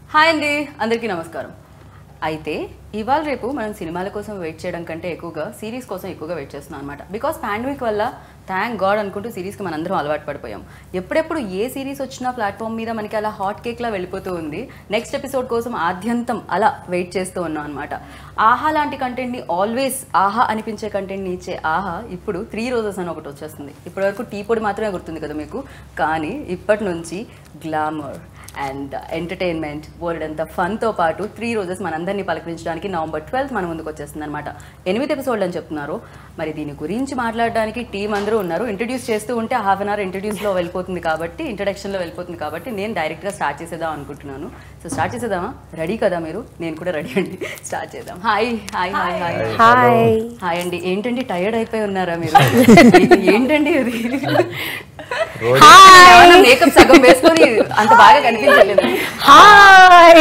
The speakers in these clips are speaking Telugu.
హాయ్ అండి అందరికీ నమస్కారం అయితే ఇవాళ రేపు మనం సినిమాల కోసం వెయిట్ చేయడం కంటే ఎక్కువగా సిరీస్ కోసం ఎక్కువగా వెయిట్ చేస్తున్నాం అనమాట బికాస్ పాండమిక్ వల్ల థ్యాంక్ గాడ్ అనుకుంటూ సిరీస్కి మనందరం అలవాటు పడిపోయాం ఎప్పుడెప్పుడు ఏ సిరీస్ వచ్చినా ప్లాట్ఫామ్ మీద మనకి అలా హాట్ కేక్లా వెళ్ళిపోతూ ఉంది నెక్స్ట్ ఎపిసోడ్ కోసం ఆద్యంతం అలా వెయిట్ చేస్తూ ఉన్నాం అనమాట ఆహా లాంటి కంటెంట్ని ఆల్వేస్ ఆహా అనిపించే కంటెంట్ని ఇచ్చే ఆహా ఇప్పుడు త్రీ రోజెస్ అని ఒకటి వచ్చేస్తుంది ఇప్పటివరకు టీ పొడి మాత్రమే గుర్తుంది కదా మీకు కానీ ఇప్పటి నుంచి గ్లామర్ అండ్ ఎంటర్టైన్మెంట్ వరల్డ్ అంత ఫన్తో పాటు త్రీ రోజెస్ మనందరినీ పలకరించడానికి నవంబర్ ట్వెల్త్ మన ముందుకు వచ్చేస్తుంది అనమాట ఎనిమిది ఎపిసోడ్లు అని చెప్తున్నారు మరి దీని గురించి మాట్లాడడానికి టీం అందరూ ఉన్నారు ఇంట్రడ్యూస్ చేస్తూ ఉంటే హాఫ్ అన్ అవర్ ఇంట్రడ్యూస్లో వెళ్ళిపోతుంది కాబట్టి ఇంట్రడక్షన్లో వెళ్ళిపోతుంది కాబట్టి నేను డైరెక్ట్గా స్టార్ట్ చేసేద్దాం అనుకుంటున్నాను సో స్టార్ట్ చేసేద్దామా రెడీ కదా మీరు నేను కూడా రెడీ అండి స్టార్ట్ చేద్దాం hi hi hi hi hi hi అండి ఏంటండి టైర్డ్ అయిపోయి ఉన్నారా మీరు ఇది ఏంటండి ఇది మేకప్ సగం వేసుకొని అంత బాగా కనిపించలేదు హాయ్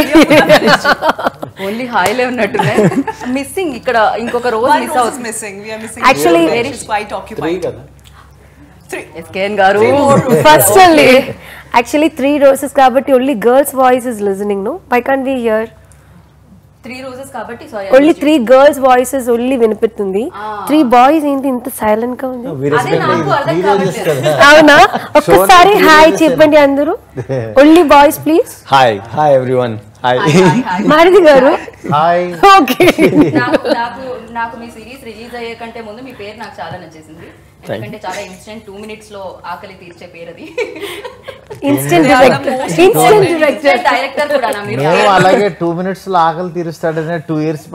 ఓన్లీ హాయిలే ఉన్నట్టున్నాయి మిస్సింగ్ ఇక్కడ ఇంకొక రోజు One మిస్ rose is అవుతుంది missing. We are missing. Actually, Rose. very- She's quite occupied. SKN గారు first only actually three roses కాబట్టి only girls voice is listening no why can be hear three roses కాబట్టి sorry only three girls voices only వినిపిస్తుంది త్రీ బాయ్స్ ఏంటి ఇంత సైలెంట్ గా ఉంది అదే నాకు అర్థం కావట్లేదు అవునా ఒక్కసారి హాయ్ చెప్పండి అందరూ only boys please hi hi everyone hi Maruthi గారు హాయ్ ఓకే నాకు నాకు నాకు మీ సిరీస్ రిలీజ్ అయ్యే కంటే ముందు మీ పేరు నాకు చాలా నచ్చేసింది ఎందుకంటే చాలా ఇన్స్టెంట్ టూ మినిట్స్ లో ఆకలి తీర్చే పేరు అది instant director instant director director కూడా నా మీరు మేము అలాగే టూ మినిట్స్ లో ఆకలి తీరుస్తాడనే టూ ఇయర్స్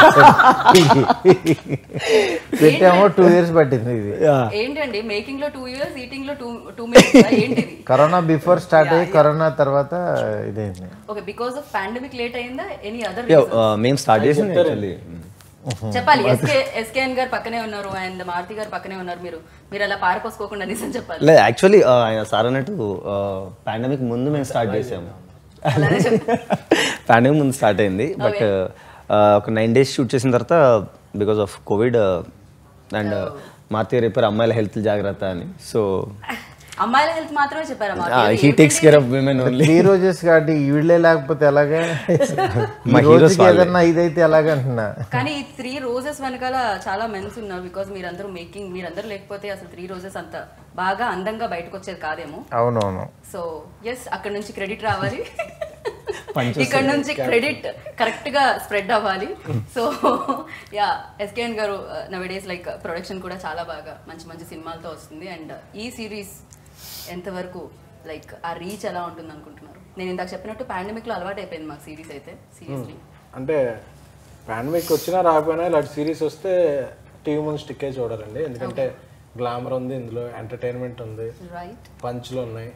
పట్టింది పెట్టామో టూ ఇయర్స్ పట్టింది ఇది ఏంటండి మేకింగ్ లో టూ ఇయర్స్ ఈటింగ్ లో టూ టూ మినిట్స్ ఏంటిది కరోనా బిఫోర్ స్టార్ట్ అయ్యి కరోనా తర్వాత ఇదైంది okay because of pandemic late అయిందా ఎనీ అదర్ మేము స్టార్ట్ చేసింది యాక్చువల్లీ చెప్పాలి ఎస్కే ఎస్కేఎన్ గారు పక్కనే ఉన్నారు అండ్ మారుతి గారు పక్కనే ఉన్నారు మీరు మీరు అలా పారిపోసుకోకుండా నిజం చెప్పాలి లేదు యాక్చువల్లీ ఆయన సార్ అన్నట్టు పాండమిక్ ముందు మేము స్టార్ట్ చేసాము పాండమిక్ ముందు స్టార్ట్ అయింది బట్ ఒక నైన్ డేస్ షూట్ చేసిన తర్వాత బికాస్ ఆఫ్ కోవిడ్ అండ్ మార్తి రేపారు అమ్మాయిల హెల్త్ జాగ్రత్త అని సో అమ్మాయిల హెల్త్ మాత్రమే చెప్పారా he takes care of women only three roses కాబట్టి వీళ్ళే లేకపోతే ఎలాగా మా ఈ heroes రోజుకి వాళ్ళే. ఏదన్నా ఇదైతే ఎలాగంటున్నా కానీ ఈ త్రీ రోజెస్ వెనకాల చాలా మెన్స్ ఉన్నారు బికాస్ మీరందరూ మేకింగ్ మీరందరూ లేకపోతే అసలు త్రీ రోజెస్ అంత బాగా అందంగా బయటకు వచ్చేది కాదేమో అవునవును సో ఎస్ అక్కడ నుంచి క్రెడిట్ రావాలి ఇక్కడ నుంచి క్రెడిట్ కరెక్ట్ గా స్ప్రెడ్ అవ్వాలి సో యా ఎస్కేఎన్ గారు నవడేస్ లైక్ ప్రొడక్షన్ కూడా చాలా బాగా మంచి మంచి సినిమాలతో వస్తుంది అండ్ ఈ సిరీస్ ఎంతవరకు లైక్ ఆ రీచ్ ఎలా ఉంటుంది అనుకుంటున్నారు నేను ఇందాక చెప్పినట్టు పాండమిక్ లో అలవాటు అయిపోయింది మాకు సిరీస్ అయితే సీరియస్లీ అంటే పాండమిక్ వచ్చినా రాకపోయినా ఇలాంటి సిరీస్ వస్తే టీవీ ముందు స్టిక్కే చూడాలండి ఎందుకంటే గ్లామర్ ఉంది ఇందులో ఎంటర్టైన్మెంట్ ఉంది రైట్ పంచ్లు ఉన్నాయి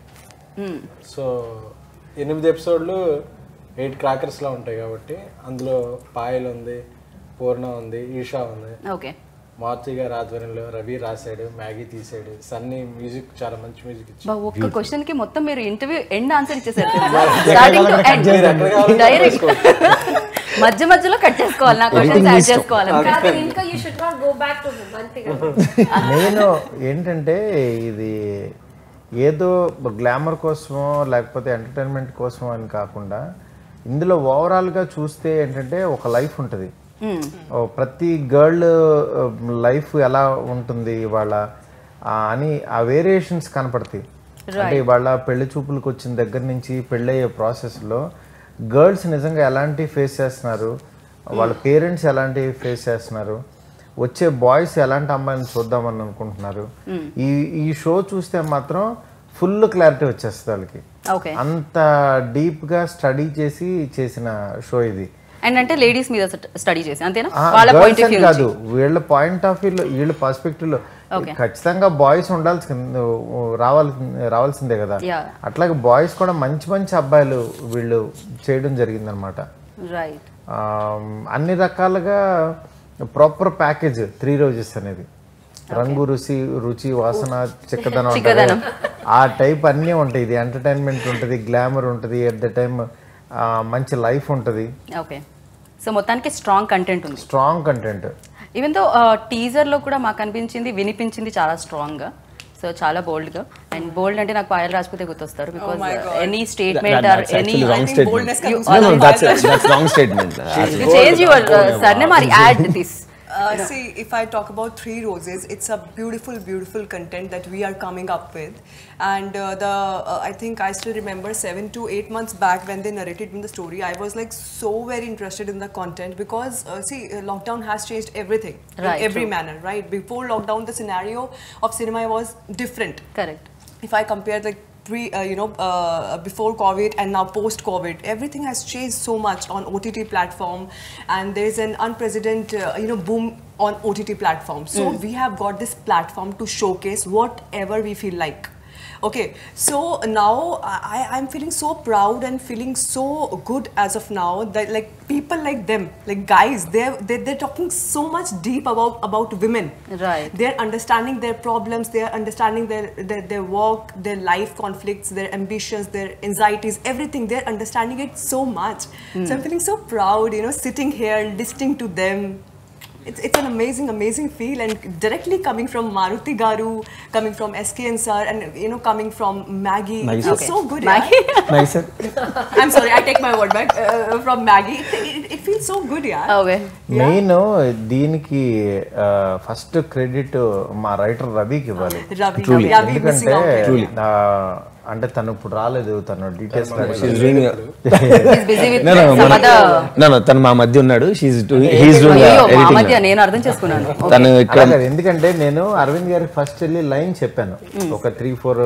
సో ఎనిమిది ఎపిసోడ్లు ఎయిట్ క్రాకర్స్లో ఉంటాయి కాబట్టి అందులో పాయల్ ఉంది పూర్ణ ఉంది ఈషా ఉంది ఓకే మారుతి గారి ఆధ్వర్యంలో రవి రాశాడు మ్యాగీ తీసాడు సన్నీ మ్యూజిక్ చాలా మంచి మ్యూజిక్ ఇచ్చాడు బా ఒక్క క్వశ్చన్ కి మొత్తం మీరు ఇంటర్వ్యూ ఎండ్ ఆన్సర్ ఇచ్చేసారు స్టార్టింగ్ టు ఎండ్ డైరెక్ట్ మధ్య మధ్యలో కట్ చేసుకోవాలి నా క్వశ్చన్స్ యాడ్ చేసుకోవాలి ఇంకా you should not go back to మంతి నేను ఏంటంటే ఇది ఏదో గ్లామర్ కోసమో లేకపోతే ఎంటర్టైన్మెంట్ కోసమో అని కాకుండా ఇందులో ఓవరాల్గా చూస్తే ఏంటంటే ఒక లైఫ్ ఉంటుంది ఓ ప్రతి గర్ల్ లైఫ్ ఎలా ఉంటుంది ఇవాళ ఆ, అని ఆ వేరియేషన్స్ కనపడతాయి అంటే ఇవాళ పెళ్లి చూపులకు వచ్చిన దగ్గర నుంచి పెళ్ళయ్యే ప్రాసెస్లో గర్ల్స్ నిజంగా ఎలాంటి ఫేస్ చేస్తున్నారు వాళ్ళ పేరెంట్స్ ఎలాంటి ఫేస్ చేస్తున్నారు వచ్చే బాయ్స్ ఎలాంటి అమ్మాయిని చూద్దామని అనుకుంటున్నారు ఈ ఈ షో చూస్తే మాత్రం ఫుల్ క్లారిటీ వచ్చేస్తుంది వాళ్ళకి ఓకే అంత డీప్ గా స్టడీ చేసి చేసిన షో ఇది అండ్ అంటే లేడీస్ మీద స్టడీ చేసి అంతేనా ఆ, వాళ్ళ girls పాయింట్ ఆఫ్ అని వ్యూ కాదు వీళ్ళ పాయింట్ ఆఫ్ వ్యూ వీళ్ళ పర్స్పెక్టివ్ లో Okay. ఖచ్చితంగా బాయ్స్ ఉండాల్సింది రావాలి రావాల్సిందే కదా Yeah. అట్లాగే బాయ్స్ కూడా మంచి మంచి అబ్బాయిలు వీళ్ళు చేయడం జరిగిందనమాట రైట్ అన్ని రకాలుగా ప్రాపర్ ప్యాకేజ్ త్రీ రోజెస్ అనేది రంగు రుచి రుచి వాసన చిక్కదనం ఉంటుంది. చిక్కదనం. ఆ టైప్ అన్నీ ఉంటాయి ఇది ఎంటర్టైన్మెంట్ ఉంటుంది గ్లామర్ ఉంటుంది ఎట్ ద టైమ్ మంచి లైఫ్ ఉంటుంది ఓకే సో మొత్తానికి స్ట్రాంగ్ కంటెంట్ ఉంది స్ట్రాంగ్ కంటెంట్ ఈవెన్ తో టీజర్ లో కూడా మాకు అనిపించింది వినిపించింది చాలా స్ట్రాంగ్ గా సో చాలా బోల్డ్ గా అండ్ బోల్డ్ అంటే నాకు పాయల్ రాజపూతే గుర్తొస్తారు because my God. Any That- statement or that's any actually wrong think statement. boldness comes You- from No, no, the that's Bible. that's wrong statement. you change your uh, surname or add this Uh, see, if I talk about Three Roses, it's a beautiful, beautiful content that we are coming up with. And uh, the uh, I think I still remember seven to eight months back when they narrated me the story, I was like so very interested in the content because uh, see, uh, lockdown has changed everything Right, in every true. manner, right? Before lockdown, the scenario of cinema was different. Correct if I compare like pre, uh, you know, uh, before COVID and now post COVID, everything has changed so much on OTT platform, and there's an unprecedented, uh, you know, boom on OTT platform. So we have got this platform to showcase whatever we feel like. Okay, so now I, I'm feeling so proud and feeling so good as of now that like people like them, like guys, they're, they're, they're talking so much deep about, about women Right. they're understanding their problems they're understanding their, their their work their life conflicts their ambitions their anxieties everything they're understanding it so much so i'm feeling so proud you know sitting here listening to them it's, it's an amazing amazing feel and directly coming from maruti garu coming from skn sir and you know coming from maggie Maggie it feels sir. so good Maggie? Nice, sir. yeah? i'm sorry i take my word back uh, from maggie it, it, it feels so good yeah okay main దీనికి ఫస్ట్ క్రెడిట్ మా రైటర్ రవికి ఇవ్వాలి ravi Truly. ravi, ravi missing ఎందుకంటే out ఆ, అంటే తను ఇప్పుడు రాలేదు తను details She's doing. Busy with No, no, some no, other no, no, తను మా మధ్య ఉన్నాడు షీఈ్ హీస్ డూయింగ్ అయ్యో మా ఎడిటింగ్ మధ్య నేను అర్థం చేసుకున్నాను Okay. తను ఇక్కడ అలాగే ఎందుకంటే నేను అరవింద్ గారికి ఫస్ట్ వెళ్ళి లైన్ చెప్పాను ఒక త్రీ ఫోర్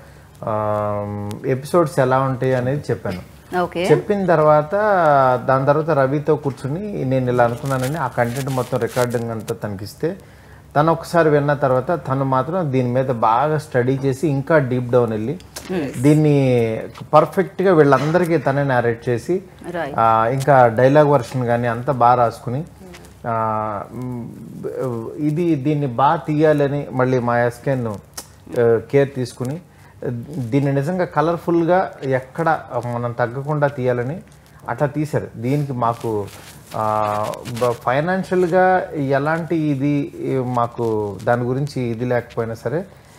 ఎపిసోడ్స్ ఎలా ఉంటాయి అనేది చెప్పాను ఓకే చెప్పిన తర్వాత దాని తర్వాత రవితో కూర్చుని నేను ఇలా అనుకున్నానని ఆ కంటెంట్ మొత్తం రికార్డింగ్ అంతా తనకిస్తే తను ఒకసారి విన్న తర్వాత తను మాత్రం దీని మీద బాగా స్టడీ చేసి ఇంకా డీప్ డౌన్ వెళ్ళి దీన్ని పర్ఫెక్ట్గా వీళ్ళందరికీ తనే నేరేట్ చేసి Right. ఆ, ఇంకా డైలాగ్ వర్షన్ కానీ అంతా బాగా రాసుకుని ఆ, మ్, ఇది దీన్ని బాగా తీయాలని మళ్ళీ మా ఎస్కేన్ కేర్ తీసుకుని దీన్ని నిజంగా కలర్ఫుల్గా ఎక్కడ మనం తగ్గకుండా తీయాలని అట్లా తీశారు దీనికి మాకు ఫైనాన్షియల్గా ఎలాంటి ఇది మాకు దాని గురించి ఇది లేకపోయినా సరే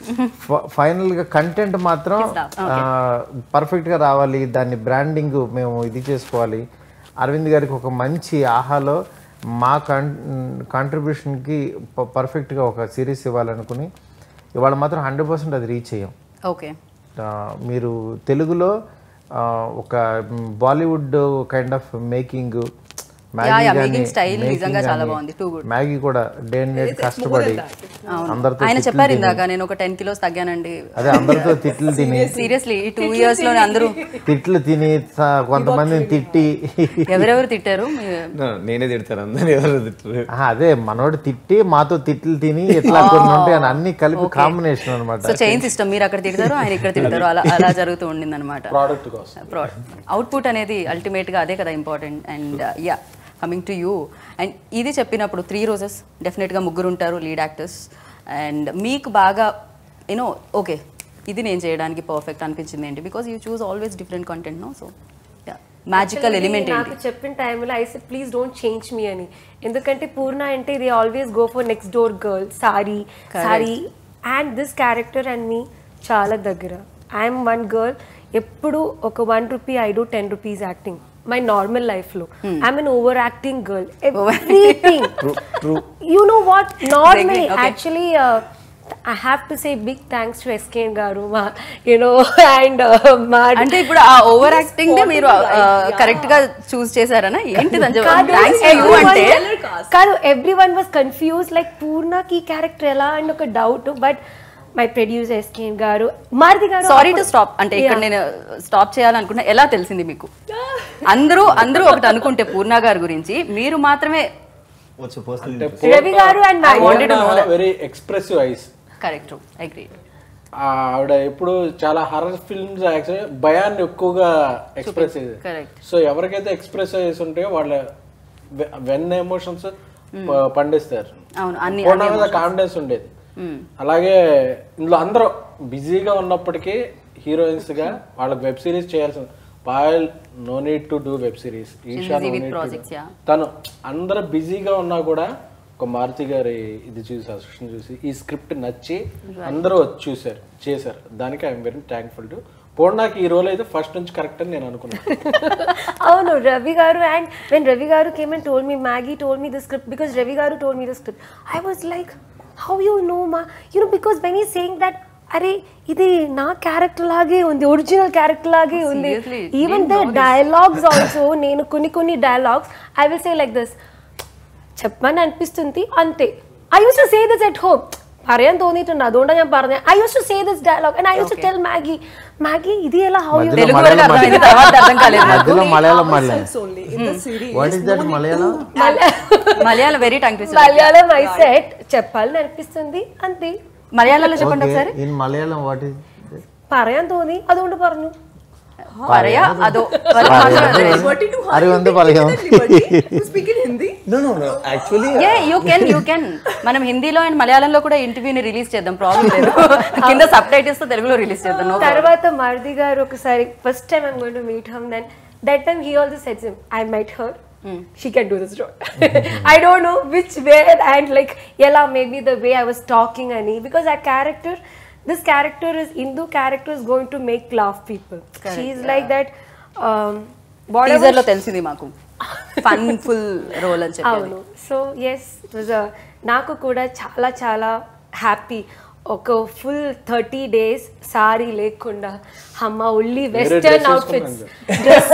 ఫైనల్గా కంటెంట్ మాత్రం పర్ఫెక్ట్గా రావాలి దాన్ని బ్రాండింగ్ మేము ఇది చేసుకోవాలి అరవింద్ గారికి ఒక మంచి ఆహాలో మా కాన్ కాంట్రిబ్యూషన్కి పర్ఫెక్ట్గా ఒక సిరీస్ ఇవ్వాలనుకుని ఇవాళ మాత్రం హండ్రెడ్ పర్సెంట్ అది రీచ్ అయ్యాం ఓకే ఆ, మీరు తెలుగులో ఆ, ఒక Bollywood kind of making Yeah, yeah, making style నిజంగా చాలా బాగుంది. Too good. మ్యాగీ కూడా డే అండ్ నైట్ కష్టపడి అందరితో ఆయన తిట్లు చెప్పారు తిని, ఇందాక నేను ఒక టెన్ కిలోస్ తగ్గానండి అదే అందరితో తిట్లు తిని సీరియస్లీ ఈ టూ ఇయర్స్ లోనే అందరూ తిట్లు తిని స- కొంతమందిని తిట్టి ఎవరెవరు తిట్టారు మీ- No, నేనే తిడతాను అందరు ఎవరు తిట్టరు ఆహా, అదే మనోడు తిట్టి మాతో తిట్లు తిని ఎట్లా కొన్ని ఉంటాయి అని అన్ని కలిపి కాంబినేషన్ అనమాట సో చైన్ సిస్టమ్ మీరు అక్కడ తిడతారు ఆయన ఇక్కడ తిడతారు అలా అలా జరుగుతూ ఉండింది అనమాట ప్రోడక్ట్ కోసం అవుట్పుట్ అనేది ultimate గా అదే కదా important and yeah coming to you and ఇది చెప్పినప్పుడు త్రీ రోజెస్ డెఫినెట్గా ముగ్గురు ఉంటారు లీడ్ యాక్టర్స్ అండ్ మీకు బాగా యూనో ఓకే ఇది నేను చేయడానికి పర్ఫెక్ట్ అనిపించింది ఏంటి because you choose always different content no so yeah magical element నాకు ఏంటి చెప్పిన టైంలో I said please don't change me అని ఎందుకంటే పూర్ణ అంటే ఇది always go for next door girl sorry sorry and this character and me చాలా దగ్గర ఐఎమ్ వన్ గర్ల్ ఎప్పుడు ఒక one rupee I do ten rupees acting my normal life లో I'm an over acting girl everything you know what normally Okay. Actually I have to say big thanks to SKN గారు మా యూనో అండ్ మా అంటే ఇప్పుడు ఆ ఓవర్ యాక్టింగ్ మీరు కరెక్ట్ గా చూస్ చేశారనా ఏంటిది అని కాదు, థ్యాంక్స్ టు యూ everyone- అంటే కాదు everyone was confuse like పూర్ణకి క్యారెక్టర్ ఎలా అండ్ ఒక doubt but my producer SKN గారు మారుతి గారు సారీ టు అప్పుడు- స్టాప్ అంటే ఇక్కడ Yeah. నేను స్టాప్ చేయాలనుకున్నా ఎలా తెలిసింది మీకు అందరూ అందరూ ఒకటి అనుకుంటే పూర్ణ గారి గురించి మీరు మాత్రమే వచ్చి పోస్ట్ రవి గారు and I wanted to know that. Very expressive eyes correct agree ఆవిడ ఎప్పుడు చాలా హర్రర్ ఫిల్మ్స్ యాక్చువల్లీ భయాన్ని ఎక్కువగా ఎక్స్ప్రెస్ చేసేది correct. సో ఎవరికైతే ఎక్స్ప్రెస్ చేసి ఉంటాయో వాళ్ళ వె- వెన్న ఎమోషన్స్ పండిస్తారు అవును అన్ని పూర్ణ మీద కాన్ఫిడెన్స్ ఉండేది అలాగే ఇందులో అందరూ బిజీగా ఉన్నప్పటికీ హీరోయిన్స్ గా వాళ్ళకి వెబ్ సిరీస్ చేయాల్సింది Payal no need to do web series Eesha busy no with need to projects, do. yeah. తను అందరూ బిజీగా ఉన్నా కూడా ఒక మారుతి గారి ఇది చూసి అసిస్టెంట్ చూసి ఈ స్క్రిప్ట్ నచ్చి అందరూ వచ్చి చూశారు చేశారు దానికి ఐఎమ్ వెరీ థ్యాంక్ఫుల్ టు పూర్ణాకి ఈ రోల్ అయితే ఫస్ట్ నుంచి కరెక్ట్ అని నేను అనుకున్నాను అవును రవి గారు అండ్ వెన్ రవి గారు came and told me Maggi told me the script because Ravi గారు told me the script I was like how you know మా యూ నో బికాస్ వెన్ ఈ సేయింగ్ దట్ అరే ఇది నా క్యారెక్టర్ లాగే ఉంది ఒరిజినల్ క్యారెక్టర్ లాగే ఉంది Seriously, even the dialogues also నేను కొన్ని కొన్ని dialogues I will say like this చెప్పమని అనిపిస్తుంది అంతే I used to say this at home പറയാൻ തോന്നിയിട്ടുണ്ട് അതുകൊണ്ടാണ് ഞാൻ പറഞ്ഞത് I used to say this dialogue and I used to tell Maggi Maggi ഇത് ఎలా హౌ యూ మధ్యలో తెలుగు వరకు మలయాళం అర్థమైంది తర్వాత అర్థం కాలేదు నాకు. మధ్యలో మలయాళం మళ్ళీ only in the series. What is that Malayalam Malayalam very tongue twister Malayalam I said చెప్పాలని అనిపిస్తుంది అంతే మలయాళంలో చెప్పండి ఒకసారి ఇన్ మలయాళం వాట్ ఈస్ പറയാൻ തോന്നി അതുകൊണ്ട് പറഞ്ഞു పరయా అదో వరకు మాత్రం అదే. Liberty to అరే hire వంద them, పలకం. taken the liberty to speak in Hindi. No no no actually a you can you can మనం హిందీలో అండ్ మలయాళంలో కూడా ఇంటర్వ్యూని రిలీజ్ చేద్దాం ప్రాబ్లం లేదు కింద సబ్ టైటిల్స్ తో తెలుగులో రిలీజ్ చేద్దాం no problem. తర్వాత మారుతి గారు ఒకసారి first time I'm going to meet hmm then that time he also sets him I might her she can do this role I don't know which way and like ఎలా maybe the way I was talking అని బికాస్ ఆ character this character is Indu character is going to make laugh people she like that teaser లో తెలిసింది మాకు ఫన్ ఫుల్ రోల్ అని చెప్పి అవును సో ఎస్ ఇట్ వాజ్ నాకు కూడా చాలా చాలా హ్యాపీ ఒక ఫుల్ థర్టీ డేస్ సారీ లేకుండా అమ్మ ఒళ్ళి western dress outfits dress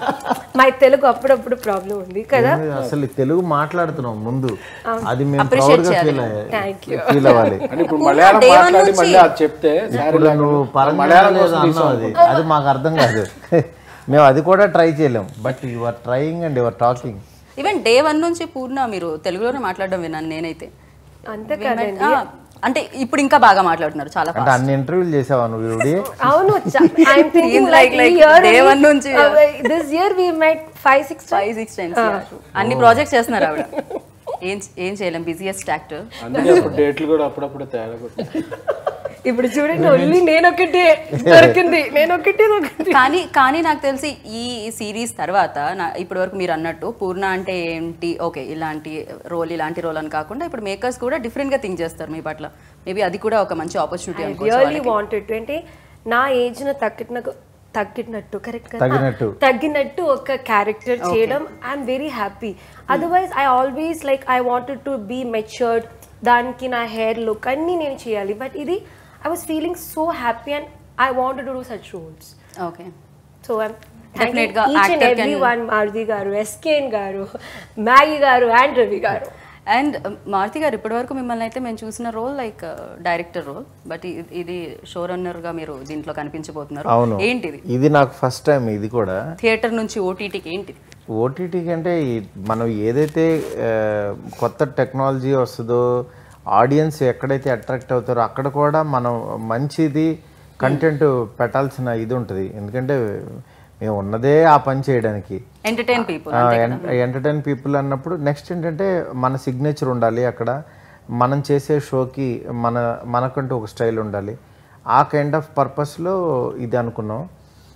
my Telugu అప్పుడప్పుడు ప్రాబ్లం ఉంది కదా అసలు తెలుగు మాట్లాడుతున్నాం ముందు అది మేము Appreciate ప్రౌడ్ గా చేయాలి. Feel Thank you. ఫీల్ అవ్వాలి అంటే ఇప్పుడు మలయాళం day one మాట్లాడి నుంచి- మళ్ళీ అది చెప్తే సారీ ఇప్పుడు నువ్వు పరంగా మలయాళం లేదు కోసం అన్నావు తీసాం అది అది మాకు అర్థం కాదు మేము అది కూడా ట్రై చేయలేం but you are trying and your talking even day one నుంచి పూర్ణ మీరు తెలుగులోనే మాట్లాడడం విన్నాను నేనైతే అంతే We met- కదండి ఆ, అంటే ఇప్పుడు ఇంకా బాగా మాట్లాడుతున్నారు చాలా అంటే అన్ని ఇంటర్వ్యూలు చేసావా నువ్వు ఇవిడి అవును I'm thinking Seems like like- like year day one నుంచి, this year we met five six five six times అన్ని ప్రాజెక్ట్స్ చేస్తున్నారు ఆవిడ ఏం ఏం చేయలేం బిజియెస్ట్ యాక్టర్ అందుకే అప్పుడు డేట్లు కూడా అప్పుడప్పుడు తేడా కొట్టింది. ఇప్పుడు చూడండి ఓన్లీ నేను ఒకటే దొరికింది నేను ఒకటే దొరికింది కానీ కానీ నాకు తెలిసి ఈ సిరీస్ తర్వాత నా ఇప్పటి వరకు మీరు అన్నట్టు పూర్ణ అంటే ఏంటి ఓకే ఇలాంటి రోల్ ఇలాంటి రోల్ అని కాకుండా ఇప్పుడు మేకర్స్ కూడా డిఫరెంట్ గా థింక్ చేస్తారు మీ పట్ల మేబీ అది కూడా ఒక మంచి ఆపర్చునిటీ రియల్లీ అనుకోవచ్చు వాంటెడ్ అంటే నా ఏజ్ ను తగ్గిన తగ్గినట్టు కరెక్ట్ తగ్గినట్టు. తగ్గినట్టు ఒక క్యారెక్టర్ చేయడం I'm very happy otherwise I always like I wanted to be matured దానికి నా హెయిర్ లుక్ అన్నీ నేను చేయాలి బట్ ఇది I was feeling so happy and I wanted to do such roles okay so Definite గా each and actor every can- one Maruthi గారు ఎస్కేన్ గారు మ్యాగీ గారు అండ్ రవి గారు అండ్ మారుతి గారు ఇప్పటి వరకు మిమ్మల్ని అయితే మేము చూసిన role like director role but ఇది షో రన్నర్ గా మీరు దీంట్లో కనిపించబోతున్నారు అవును ఏంటిది ఇది నాకు ఫస్ట్ టైం ఇది కూడా థియేటర్ నుంచి ఓటీటీకి ఏంటిది ఓటీటీ కంటే ఈ- మనం ఏదైతే ఆ, కొత్త టెక్నాలజీ వస్తుందో ఆడియన్స్ ఎక్కడైతే అట్రాక్ట్ అవుతారో అక్కడ కూడా మనం మంచిది కంటెంట్ పెట్టాల్సిన ఇది ఉంటుంది ఎందుకంటే మేము ఉన్నదే ఆ పని చేయడానికి ఎంటర్టైన్ పీపుల్ ఎంటర్టైన్ పీపుల్ అన్నప్పుడు నెక్స్ట్ ఏంటంటే మన సిగ్నేచర్ ఉండాలి అక్కడ మనం చేసే షోకి మన మనకంటూ ఒక స్టైల్ ఉండాలి ఆ కైండ్ ఆఫ్ పర్పస్లో ఇది అనుకున్నాం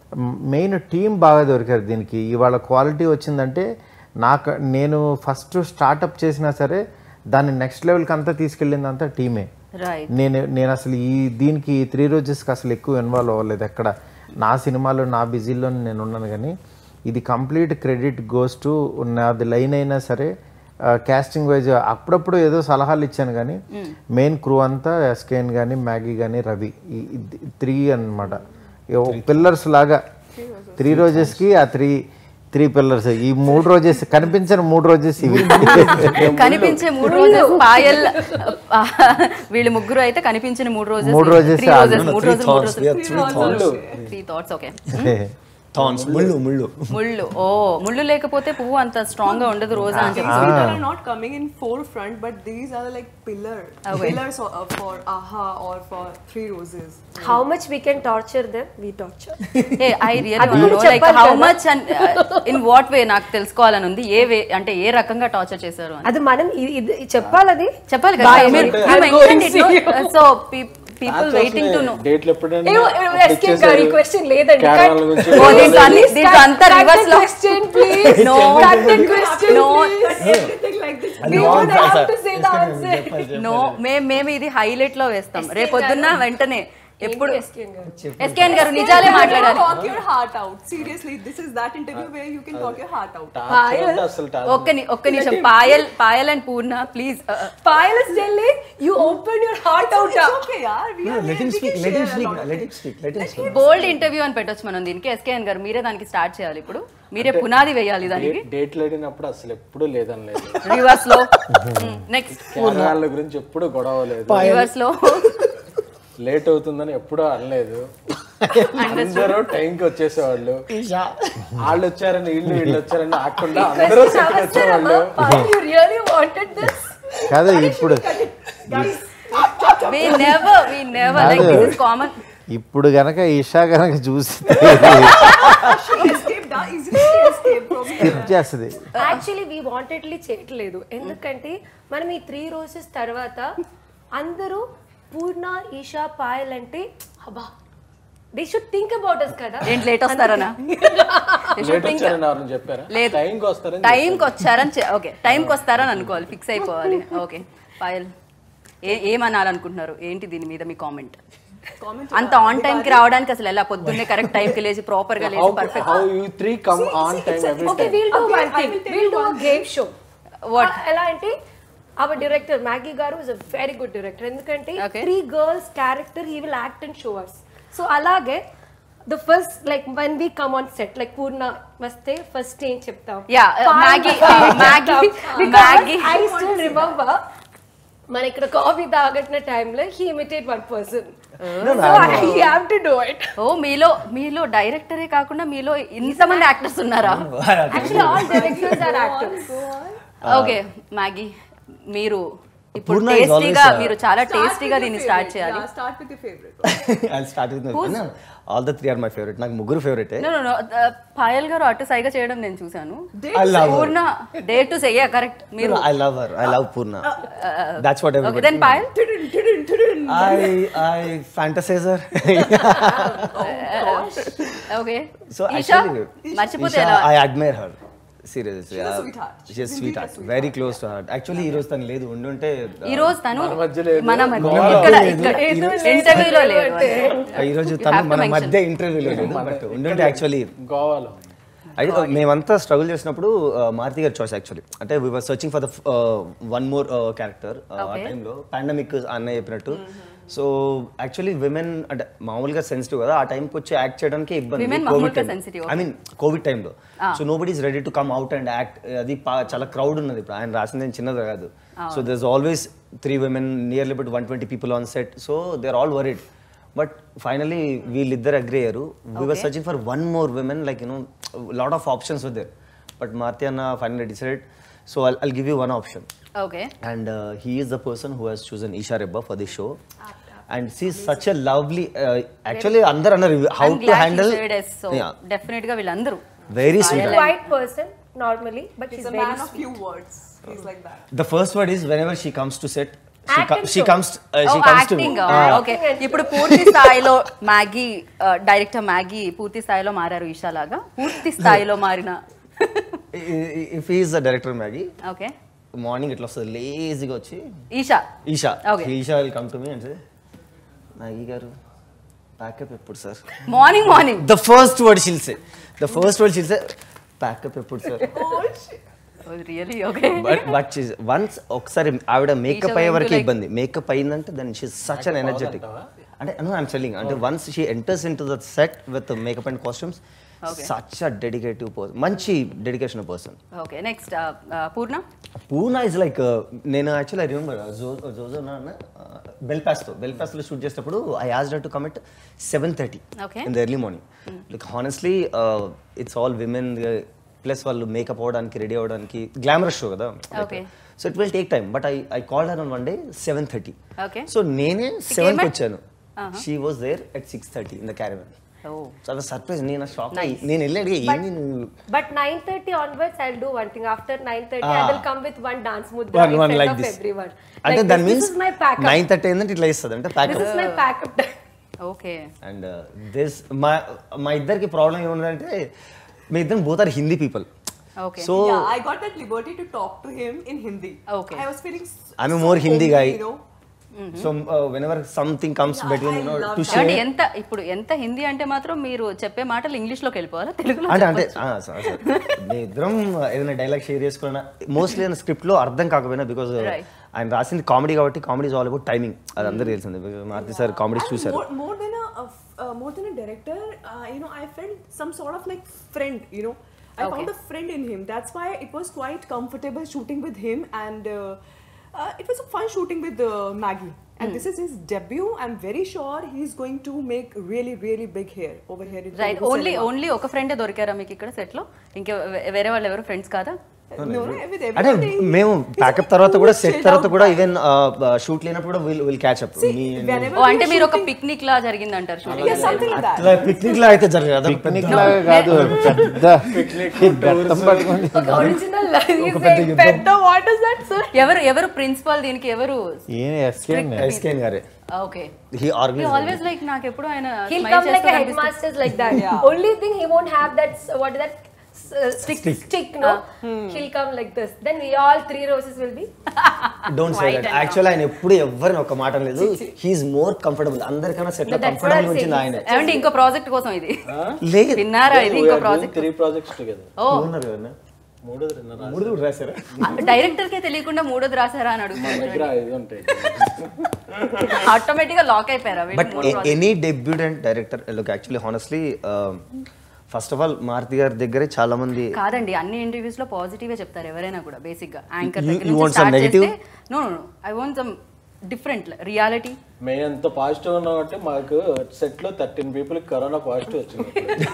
మెయిన్ టీం బాగా దొరికారు దీనికి ఇవాళ క్వాలిటీ వచ్చిందంటే నాకు నేను ఫస్ట్ స్టార్టప్ చేసినా సరే దాన్ని నెక్స్ట్ లెవెల్కి అంతా తీసుకెళ్ళిందంతా టీమే రైట్ నేను నేను అసలు ఈ దీనికి త్రీ రోజెస్కి అసలు ఎక్కువ ఇన్వాల్వ్ అవ్వలేదు ఎక్కడ నా సినిమాలో నా బిజీలో నేను ఉన్నాను కానీ ఇది కంప్లీట్ క్రెడిట్ గోస్ టు నాది లైన్ అయినా సరే క్యాస్టింగ్ వైజ్ అప్పుడప్పుడు ఏదో సలహాలు ఇచ్చాను కానీ మెయిన్ క్రూ అంతా ఎస్కేన్ కానీ మ్యాగీ కానీ రవి ఈ త్రీ అనమాట పిల్లర్స్ లాగా త్రీ రోజెస్కి ఆ త్రీ త్రీ పిల్లర్స్ ఈ మూడు రోజెస్ కనిపించిన మూడు రోజెస్ ఇవి కనిపించే మూడు రోజెస్ పాయల్ ఆ, వీళ్ళు ముగ్గురు అయితే కనిపించిన మూడు రోజెస్ మూడు రోజెస్ త్రీ రోజెస్ మూడు three రోజులు మూడు thoughts. We have three thoughts. రోజులు త్రీ థాట్స్ ఓకే థాన్స్ ముళ్ళు ముళ్ళు ముళ్ళు ఓ ముళ్ళు లేకపోతే పువ్వు అంత స్ట్రాంగ్ గా ఉండదు రోజా అని These చెప్పి people are not coming in forefront, but these are like pillar pillars for, uh, for AHA or for Three Roses. How much we can torture them we torture a I really అది వాంట్ నో లైక్ చెప్పాలి హౌ కదా. మచ్ ఇన్ వాట్ వే నాకు తెలుసుకోవాలని ఉంది ఏ వే అంటే ఏ రకంగా టార్చర్ చేశారు అని అది మనం ఇది- ఇది చెప్పాలి అది చెప్పాలి కదా Bye. మీరు I'll go and see you. So people waiting to know డేట్లు ఎప్పుడైనా ఏమో, ఏమో, escape గారు, ఈ question లేదండి. కేరళ Cut. గురించి ఓ, దీంట్లో అన్ని- దీంట్లో అంతా Cut the reverse లో question, please. No. Cut the question, No. please. Everything like this We don't have to say the answer. No మేము మేము ఇది హైలైట్ లో వేస్తాం రేపొద్దున్న వెంటనే ఎప్పుడు SKN గారు. ఎస్కేఎన్ గారు నిజాలే మాట్లాడాలి Talk your heart out. Seriously, this is that interview where you can talk your heart out. Torture అంటే అసలు టార్చర్ ఒక్క ని- ఒక్క నిమిషం Payal Payal and Poorna please Payal is telling you open your heart out. It's okay, yeah. We are let him we speak can let him share a speak lot of let him speak let him speak bold interview అని పెట్టొచ్చు మనం దీనికి ఎస్కేఎన్ గారు మీరే దానికి స్టార్ట్ చేయాలి ఇప్పుడు మీరే పునాది వేయాలి దానికి డేట్లు అడిగినప్పుడు అసలు ఎప్పుడు లేదని లేదు రివర్స్ లో నెక్స్ట్ కెమెరాల గురించి ఎప్పుడు గొడవ లేదు రివర్స్ లో లేట్ అవుతుందని ఎప్పుడూ అనలేదు అందరూ టైంకి వచ్చేసేవాళ్ళు వాళ్ళు వచ్చారని వీళ్ళు వీళ్ళు వచ్చారని ఆకుండా అందరూ సెట్కి వచ్చేవాళ్ళు Payal, you really wanted this? కాదు ఇప్పుడు we never we never like this is common ఇప్పుడు గనక ఈషా గనక చూస్తే escaped, huh? easily escaped from here. స్కిప్ చేస్తుంది యాక్చువల్లీ వీ వాంటెడ్లీ చేయట్లేదు ఎందుకంటే మనం ఈ త్రీ రోజెస్ తర్వాత అందరూ పూర్ణ ఈషా పాయల్ అంటే అబ్బా they should think about us కదా ఏంటి లేట్ వస్తారనా లేట్ వచ్చారని ఎవరైనా చెప్పారా లేదు టైంకి వస్తారని టైంకి వచ్చారని ఓకే టైంకి వస్తారని అనుకోవాలి ఫిక్స్ అయిపోవాలి ఓకే పాయల్ ఏ ఏమనాలనుకుంటున్నారు ఏంటి దీని మీద మీ కామెంట్ అంత ఆన్ టైం కి రావడానికి అసలు ఎలా పొద్దున్నే కరెక్ట్ టైం కి లేచి ప్రాపర్ గా లేచి perfect how you three come on time every okay time we'll do Okay, one I thing will tell we'll you do one game show What? ఎలా అంటే అవర్ డైరెక్టర్ మ్యాగీ గారు is a very good director ఎందుకంటే Okay. Three girls character he will act and show us so అలాగే the first like one we come on set like Poorna వస్తే ఫస్ట్ ఏం చెప్తాం Yeah, uh, Maggie, uh, Maggie, Maggie. I still remember మన ఇక్కడ కాఫీ తాగట్టిన టైంలో he imitate one person so I have to do it ఓ మీలో మీలో డైరెక్టరే కాకుండా మీలో ఇంతమంది యాక్టర్స్ ఉన్నారా actually all directors are actors okay Maggie మీరు ఇప్పుడు Purna is always, టేస్టీగా uh, మీరు చాలా Start టేస్టీగా with దీన్ని your స్టార్ట్ favorite. చేయాలి Yeah, start with your favorite. I'll start with my no, all the three are my favorite నాకు ముగ్గురు ఫేవరెట్ నో నో పాయల్ గారు అటు సైగా చేయడం నేను చూశాను I love her. పూర్ణ డే టు సెయ్య కరెక్ట్ మీరు I love her I love Purna that's what okay everybody then Payal I I fantasize her okay so Isha actually మర్చిపోతే Isha, ఎలా I admire her seriously She's a uh, sweetheart. she's She's a indeed a sweetheart sweetheart. very close to her actually ఈ రోజు తను లేదు ఉండుంటే ఈ రోజు తను మన మధ్య లేదు. మన మధ్య గోవా ఇక్కడ లేదు. ఇక్కడ ఇంటర్వ్యూలో లేదు ఈ రోజు You తను have to మన mention. మధ్య ఇంటర్వ్యూలో లేదు బట్ ఉండుంటే యాక్చువల్లీ గోవాలో అయితే మేమంతా స్ట్రగుల్ చేసినప్పుడు uh, మారుతి గారి చాయిస్ యాక్చువల్లీ అంటే we were searching for the one more character ఆ Okay. టైంలో పాండమిక్ అన్నయ్య చెప్పినట్టు సో యాక్చువల్లీ విమెన్ అంటే మామూలుగా సెన్సిటివ్ కదా ఆ టైంకి వచ్చి యాక్ట్ చేయడానికి ఇబ్బంది Women మామూలుగా sensitive, ఐ మీన్ కోవిడ్ టైంలో so nobody is ready to come out and act అది పా- చాలా క్రౌడ్ ఉన్నది ఇప్పుడు ఆయన రాసింది ఏం చిన్నది కాదు so there is always three women nearly but one twenty people on set so they are all worried but finally వీళ్ళిద్దరు అగ్రి అయ్యారు we were searching for one more women like you know lot of options were there but Maruti అన్న finally decided so I'll I'll give you one option okay and uh, he is the person who has chosen Isha Rebba for this show. And she's such a lovely. Uh, actually, under under review, how I'm to glad handle. he said yes. So yeah, definite గా వీళ్ళందరూ very sweet. Quiet person normally but He's is a very man of few words. He's like that. The first word is whenever she comes to set, she, Acting co- she too. comes. Uh, she comes to me. Acting Ah, okay ఇప్పుడు పూర్తి స్థాయిలో మ్యాగీ డైరెక్టర్ మ్యాగీ పూర్తి స్థాయిలో మారారు ఈషా లాగా పూర్తి స్థాయిలో మారిన i- i- if he is the director Maggie, okay morning ఇట్లా వస్తుంది లేజీగా వచ్చి Isha Isha Okay. Isha will come to me and say Maggie గారు ప్యాకప్ ఎప్పుడు sir morning morning the first word she'll say the first word she'll say pack up ఎప్పుడు sir really okay but but once ఒకసారి ఆవిడ మేకప్ Isha అయ్యే went to వరకు like- ఇబ్బంది మేకప్ అయిందంటే then she such an energetic అంటే నో ఐమ్ సెల్లింగ్ అంటే once she enters in into the set with makeup and costumes such a dedicative person మంచి dedication person okay next Purna పూనా ఇస్ లైక్ నేను యాక్చువల్ ఐ రిమెంబర్ జో జోజో బెల్పాస్తో బెల్పాస్లో షూట్ చేసేటప్పుడు I as to commit seven thirty Okay. In the early morning like honestly it's all women plus వాళ్ళు మేకప్ అవ్వడానికి రెడీ అవ్వడానికి గ్లామరస్ షో కదా Okay. So it will take time but I I called her on one day seven thirty Okay. So నేనే సెవెన్కి ఏమన్- వచ్చాను she was there at six thirty in the caravan ఓ చాలా సర్ప్రైజ్ నేను షాక్ Nice. నేను వెళ్ళాడు ఏంది నువ్వు But 9:30 onwards, I'll do one thing. After 9:30, I Ah. will come with one dance mudra One- in one front like of this. everyone. అంటే Like దాని this, means this is my backup. Nine thirty ఏంటంటే ఇట్లా ఇస్తుంది అంటే This pack up is my backup time. Okay and this మా మా ఇద్దరికి ప్రాబ్లం ఏముందంటే మీ ఇద్దరు both are Hindi people Okay. So yeah, I got that liberty to talk to him in Hindi. Okay. I was feeling. s- I'm a so more Hindi homely, guy. You know. So whenever something comes between you know to అంటే ఎంత ఇప్పుడు ఎంత హిందీ అంటే మాత్రం మీరు చెప్పే మాటలు ఇంగ్లీష్ లోకి వెళ్ళిపోవాలా తెలుగులో అంటే అంటే ఆ, సార్, సార్. మీ ఇద్దరం ఏదైనా డైలాగ్ షేర్ చేసుకున్నా మోస్ట్లీ నేను స్క్రిప్ట్ లో అర్థం కాకపోయినా బికాజ్ Right. ఆయన రాసింది కామెడీ కాబట్టి కామెడీ ఆల్ అబౌట్ టైమింగ్ అది అందరికీ తెలిసింది Because Maruti sir comedies And చూసారు more, more than a, a f- uh, more than a director, uh, you know, I felt some sort of like friend. You know, I found a friend in him. That's why it was quite comfortable shooting with him, and uh, uh, it was a fun shooting with uh, Maggie. And this is his debut. I'm very sure he's going to make really, really big here over here in right Telugu only cinema. Only ఒక ఫ్రెండే దొరికారా మీకు ఇక్కడ సెట్ లో ఇంకా వే- వేరే వాళ్ళు ఎవరు ఫ్రెండ్స్ కాదా No, no, with అంటే everybody. మేము he's ప్యాకప్ a తర్వాత కూడా cool, సెట్ chilled తర్వాత out కూడా guy. ఈవెన్ షూట్ లేనప్పుడు కూడా will will catch up See, మీ whenever ఓ we అంటే are మీరు ఒక shooting- పిక్నిక్ లా జరిగింది అంటారు shooting Yeah, something like that. అట్లా పిక్నిక్ లా అయితే జరగదు పిక్నిక్ లాగా కాదు పెద్ద ఈ గట్టం పట్టుకొని ఒరిజినల్ పెద్ద వాట్ ఇస్ దట్ సార్ ఎవరు ఎవరు ప్రిన్సిపల్ దీనికి ఎవరు ఈయన ఎస్కే ఎస్కేన్ గారే okay he organize always like నాకు ఎప్పుడు ఆయన He'll smile come like చేస్తూ a కనిపిస్తుంది. headmaster's like that. Only thing he won't have that s- what is that s- uh, stick stick no. He'll come like this. Then we all three roses will be. Don't say White that and actual ఆయన ఎప్పుడు ఎవరిని ఒక మాట లేదు హీఈస్ మోర్ కంఫర్టబుల్ అందరికన్నా సెట్ లో No, that's what comfortable I'm వచ్చింది saying. ఆయన ఏమండి ఇంకో ప్రాజెక్ట్ కోసం ఇది లేదు విన్నారా ఇది ఇంకో ప్రాజెక్ట్ త్రీ ప్రాజెక్ట్స్ టుగెదర్ ఓ ఉన్నారు కదా మూడు రెండు మూడు కూడా రాశారా డైరెక్టర్ కే తెలియకుండా మూడోది రాసారా అని అడుగుతున్నాను దగ్గర ఐదు ఉంటాయి ఆటోమేటిక్ గా లాక్ అయిపోయారా వీళ్ళు బట్ మూడు projects? Any debutant director look actually honestly first of all Maruti గారి దగ్గరే చాలా మంది కాదండి అన్ని ఇంటర్వ్యూస్ లో పాజిటివ్ చెప్తారు ఎవరైనా కూడా బేసిక్ గా యాంకర్ You- దగ్గర you నుంచి want some స్టార్ట్ negative? చేస్తే no no I want some different reality మేము ఎంత పాజిటివ్ ఉన్నామంటే మాకు సెట్ లో థర్టీన్ పీపుల్ కరోనా పాజిటివ్ వచ్చింది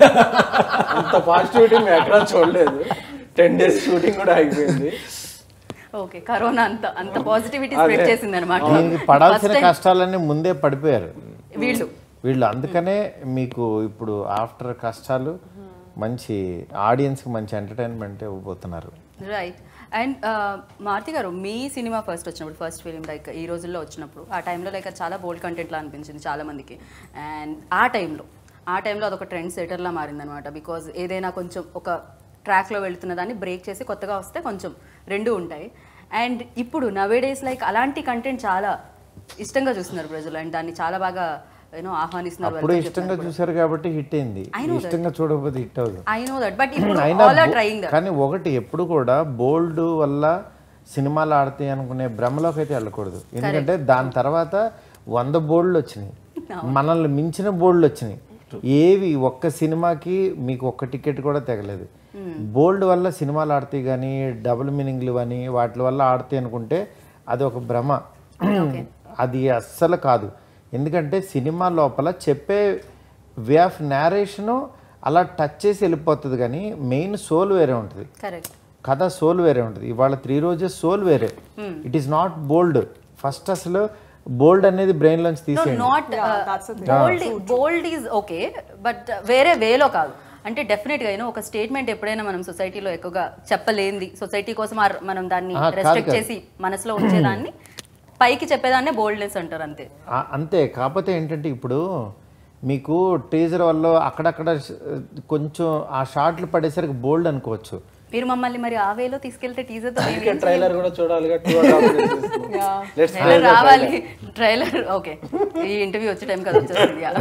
అంత పాజిటివిటీ మేము ఎక్కడా చూడలేదు టెన్ డేస్ షూటింగ్ కూడా అయిపోయింది ఓకే కరోనా అంత అంత పాజిటివిటీ స్ప్రెడ్ చేసింది అనమాట దీనికి పడాల్సిన కష్టాలన్నీ ముందే పడిపోయారు వీళ్ళు వీళ్ళు అందుకనే మీకు ఇప్పుడు ఆఫ్టర్ కష్టాలు మంచి ఆడియన్స్కి మంచి ఎంటర్టైన్మెంట్ ఇవ్వబోతున్నారు రైట్ అండ్ మారుతి గారు మీ సినిమా ఫస్ట్ వచ్చినప్పుడు ఫస్ట్ ఫిలిం లైక్ ఈ రోజుల్లో వచ్చినప్పుడు ఆ టైంలో లైక్ అది చాలా బోల్డ్ కంటెంట్లా అనిపించింది చాలా మందికి అండ్ ఆ టైంలో ఆ టైంలో అదొక ట్రెండ్ సెటర్లా మారిందనమాట బికాజ్ ఏదైనా కొంచెం ఒక ట్రాక్లో వెళ్తున్న దాన్ని బ్రేక్ చేసి కొత్తగా వస్తే కొంచెం రెండు ఉంటాయి అండ్ ఇప్పుడు నవేడేస్ లైక్ అలాంటి కంటెంట్ చాలా ఇష్టంగా చూస్తున్నారు ప్రజలు అండ్ దాన్ని చాలా బాగా యూనో ఆహ్వానిస్తున్నారు అప్పుడు ఇష్టంగా చూశారు కాబట్టి హిట్ అయింది I know that. ఇష్టంగా చూడకపోతే హిట్ అవుతుంది ఐ నో దట్ బట్ ఇప్పుడు అయినా ఆల్ ఆర్ బో- ట్రయింగ్ దట్ కానీ ఒకటి ఎప్పుడు కూడా బోల్డ్ వల్ల సినిమాలు ఆడతాయి అనుకునే భ్రమలోకి అయితే వెళ్ళకూడదు ఎందుకంటే దాని తర్వాత వంద బోల్డ్లు వచ్చినాయి మనల్ని మించిన బోల్డ్లు వచ్చినాయి ఏవి ఒక్క సినిమాకి మీకు ఒక్క టికెట్ కూడా తెగలేదు బోల్డ్ వల్ల సినిమాలు ఆడతాయి కానీ డబుల్ మీనింగ్లు అని వాటి వల్ల ఆడతాయి అనుకుంటే అది ఒక భ్రమ అది అస్సలు కాదు ఎందుకంటే సినిమా లోపల చెప్పే వే ఆఫ్ నేరేషను అలా టచ్ చేసి వెళ్ళిపోతుంది కానీ మెయిన్ సోల్ వేరే ఉంటుంది కరెక్ట్ కథ సోల్ వేరే ఉంటుంది ఇవాళ త్రీ రోజెస్ సోల్ వేరే it is not bold first అసలు బోల్డ్ అనేది బ్రెయిన్ లోంచి తీసేయండి not bold bold is okay but వేరే వేలో కాదు అంటే డెఫినెట్ గా యూనో ఒక స్టేట్మెంట్ ఎప్పుడైనా మనం సొసైటీలో ఎక్కువగా చెప్పలేంది సొసైటీ కోసం ఆ- మనం దాన్ని ఆ, కాదు, రెస్ట్రిక్ట్ కాదు. చేసి మనసులో ఉంచేదాన్ని పైకి చెప్పేదాన్నే బోల్డ్నెస్ అంటారు అంతే ఆ- అంతే కాకపోతే ఏంటంటే ఇప్పుడు మీకు టీజర్ వల్ల అక్కడక్కడ ష- కొంచెం ఆ షార్ట్లు పడేసరికి బోల్డ్ అనుకోవచ్చు మీరు మమ్మల్ని మరి ఆ వేలో తీసుకెళ్తే టీజర్ ట్రైలర్ కూడా చూడాలిగా టూ అండ్ హాఫ్ లెట్స్ రావాలి ట్రైలర్ ఓకే ఈ ఇంటర్వ్యూ వచ్చే టైం కదా వచ్చేస్తుంది yeah.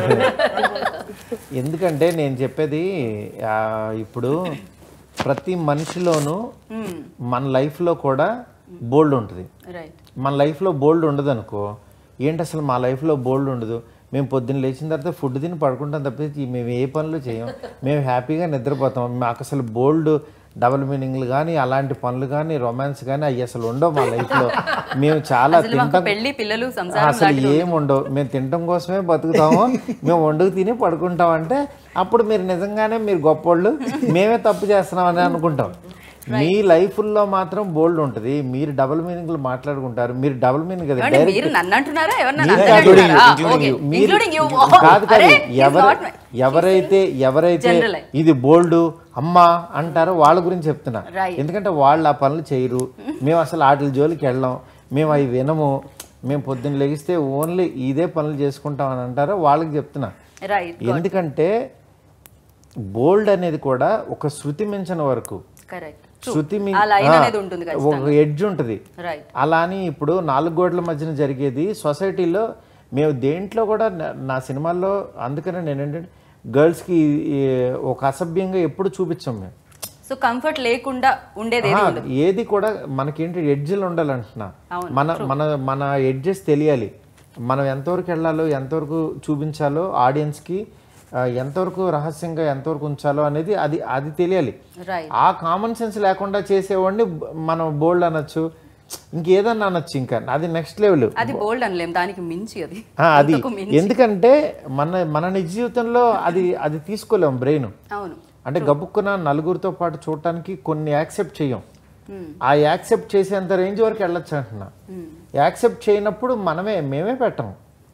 ఎందుకంటే నేను చెప్పేది ఆ, ఇప్పుడు ప్రతి మనిషిలోనూ మన లైఫ్లో కూడా బోల్డ్ ఉంటుంది రైట్ మన లైఫ్లో బోల్డ్ ఉండదు అనుకో ఏంటి అసలు మా లైఫ్లో బోల్డ్ ఉండదు మేము పొద్దున్న లేచిన తర్వాత ఫుడ్ తిని పడుకుంటాం తప్పించి మేము ఏ పనులు చేయం మేము హ్యాపీగా నిద్రపోతాం మాకు అసలు బోల్డ్ డబుల్ మీనింగ్లు కానీ అలాంటి పనులు కానీ రొమాన్స్ కానీ అవి అసలు ఉండవు మా లైఫ్లో మేము చాలా అసలు మాకు తింటాం పెళ్లి పిల్లలు సంసారం అసలు ఏం ఉండవు మేము తినటం కోసమే బతుకుతాము మేము వండుకు తిని పడుకుంటాం అంటే అప్పుడు మీరు నిజంగానే మీరు గొప్పోళ్ళు మేమే తప్పు చేస్తున్నామని అనుకుంటాం మీ లైఫ్లో మాత్రం బోల్డ్ ఉంటుంది మీరు డబుల్ మీనింగ్లు మాట్లాడుకుంటారు మీరు డబుల్ మీనింగ్ కదా ఏమండి, డైరెక్ట్ మీరు నన్ను అంటున్నారా ఎవరన్నా మీరు నన్ను కాదు, అంటున్నారా including ఓకే you. మీరు- ఇంక్లూడింగ్ యూ కాదు కాదు ఎవరు ఎవరైతే ఎవరైతే Generalize. ఇది బోల్డ్ అమ్మా అంటారో వాళ్ళ గురించి చెప్తున్నా Right. ఎందుకంటే వాళ్ళు ఆ పనులు చేయరు మేము అసలు వాటి జోలికి వెళ్ళాం మేము అవి వినము మేము పొద్దున్న లెగిస్తే ఓన్లీ ఇదే పనులు చేసుకుంటాం అని అంటారో వాళ్ళకి చెప్తున్నా రైట్ ఎందుకంటే బోల్డ్ అనేది కూడా ఒక శృతి మించిన వరకు కరెక్ట్ శృతి మీ ఆ line ఆ, అనేది ఉంటుంది ఒక ఎడ్జ్ ఉంటుంది రైట్ అలా అని ఇప్పుడు నాలుగు గోడల మధ్యన జరిగేది సొసైటీలో మేము దేంట్లో కూడా నా- నా సినిమాల్లో అందుకనే నేను ఏంటంటే గర్ల్స్కి ఒక అసభ్యంగా ఎప్పుడు చూపించాం మేము సో కంఫర్ట్ లేకుండా ఉండేది ఏది ఆహా, ఉండదు ఏది కూడా మనకేంటి ఎడ్జ్లు ఉండాలంటున్నా అవును, మన మన మన ఎడ్జెస్ తెలియాలి మనం ఎంతవరకు వెళ్ళాలో ఎంతవరకు చూపించాలో ఆడియన్స్కి ఎంతవరకు రహస్యంగా ఎంతవరకు ఉంచాలో అనేది అది అది తెలియాలి రైట్ ఆ కామన్ సెన్స్ లేకుండా చేసేవాడిని బ- మనం బోల్డ్ అనొచ్చు ఇంకేదన్నా అనొచ్చు ఇంకా అది నెక్స్ట్ లెవెల్ అది బోల్డ్ అనలేం దానికి మించి అది అది అంతకు మించి. ఎందుకంటే మన మన నిజ జీవితంలో అది అది తీసుకోలేం బ్రెయిన్ అవును అంటే గబుక్కున నలుగురితో పాటు చూడటానికి కొన్ని యాక్సెప్ట్ చేయం ఆ యాక్సెప్ట్ చేసేంత రేంజ్ వరకు వెళ్ళొచ్చు అంటున్నా యాక్సెప్ట్ చేయనప్పుడు మనమే మేమే పెట్టం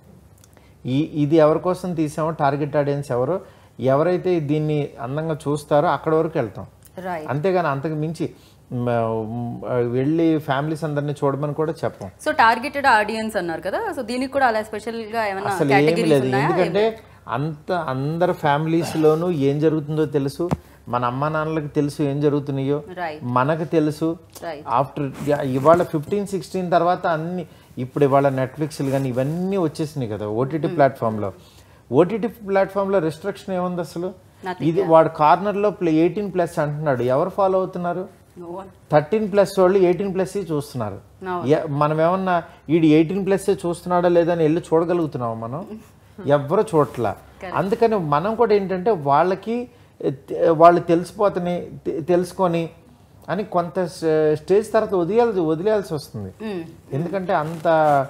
ఈ ఇది ఎవరి కోసం తీసామో టార్గెట్ ఆడియన్స్ ఎవరో ఎవరైతే దీన్ని అందంగా చూస్తారో అక్కడ వరకు వెళ్తాం రైట్ అంతేగాని అంతకు మించి మ, మ్, వెళ్ళి ఫ్యామిలీస్ అందరినీ చూడమని కూడా చెప్పం సో టార్గెటెడ్ ఆడియన్స్ అన్నారు కదా సో దీనికి కూడా అలా స్పెషల్ గా ఏమైనా అసలు ఏమీ కేటగిరీస్ లేదు ఉన్నాయా ఎందుకంటే అంత అందరు ఫ్యామిలీస్లోనూ ఏం జరుగుతుందో తెలుసు మన అమ్మ నాన్నలకు తెలుసు ఏం జరుగుతున్నాయో రైట్ మనకు తెలుసు Right. ఆఫ్టర్ ఇవాళ ఫిఫ్టీన్ సిక్స్టీన్ తర్వాత అన్ని ఇప్పుడు ఇవాళ నెట్ఫ్లిక్స్లు కానీ ఇవన్నీ వచ్చేసినాయి కదా ఓటీటీ ప్లాట్ఫామ్లో ఓటీటీ ప్లాట్ఫామ్లో రెస్ట్రిక్షన్ ఏముంది అసలు ఇది వాడు కార్నర్లో ప్లే ఎయిటీన్ ప్లస్ అంటున్నాడు ఎవరు ఫాలో అవుతున్నారు No one. థర్టీన్ ప్లస్ వాళ్ళు ఎయిటీన్ ప్లస్ చూస్తున్నారు అవును. ఎ- మనం ఏమన్నా వీడు ఎయిటీన్ ప్లస్ చూస్తున్నాడా లేదా అని వెళ్ళి చూడగలుగుతున్నాం మనం ఎవ్వరు చూడట్లా అందుకని మనం కూడా ఏంటంటే వాళ్ళకి ఎ, తె- వాళ్ళు తెలిసిపోతని తె- తెలుసుకొని అని కొంత స్టే- స్టేజ్ తర్వాత వదిలేయాల్సి వదిలేయాల్సి వస్తుంది Mm. ఎందుకంటే అంత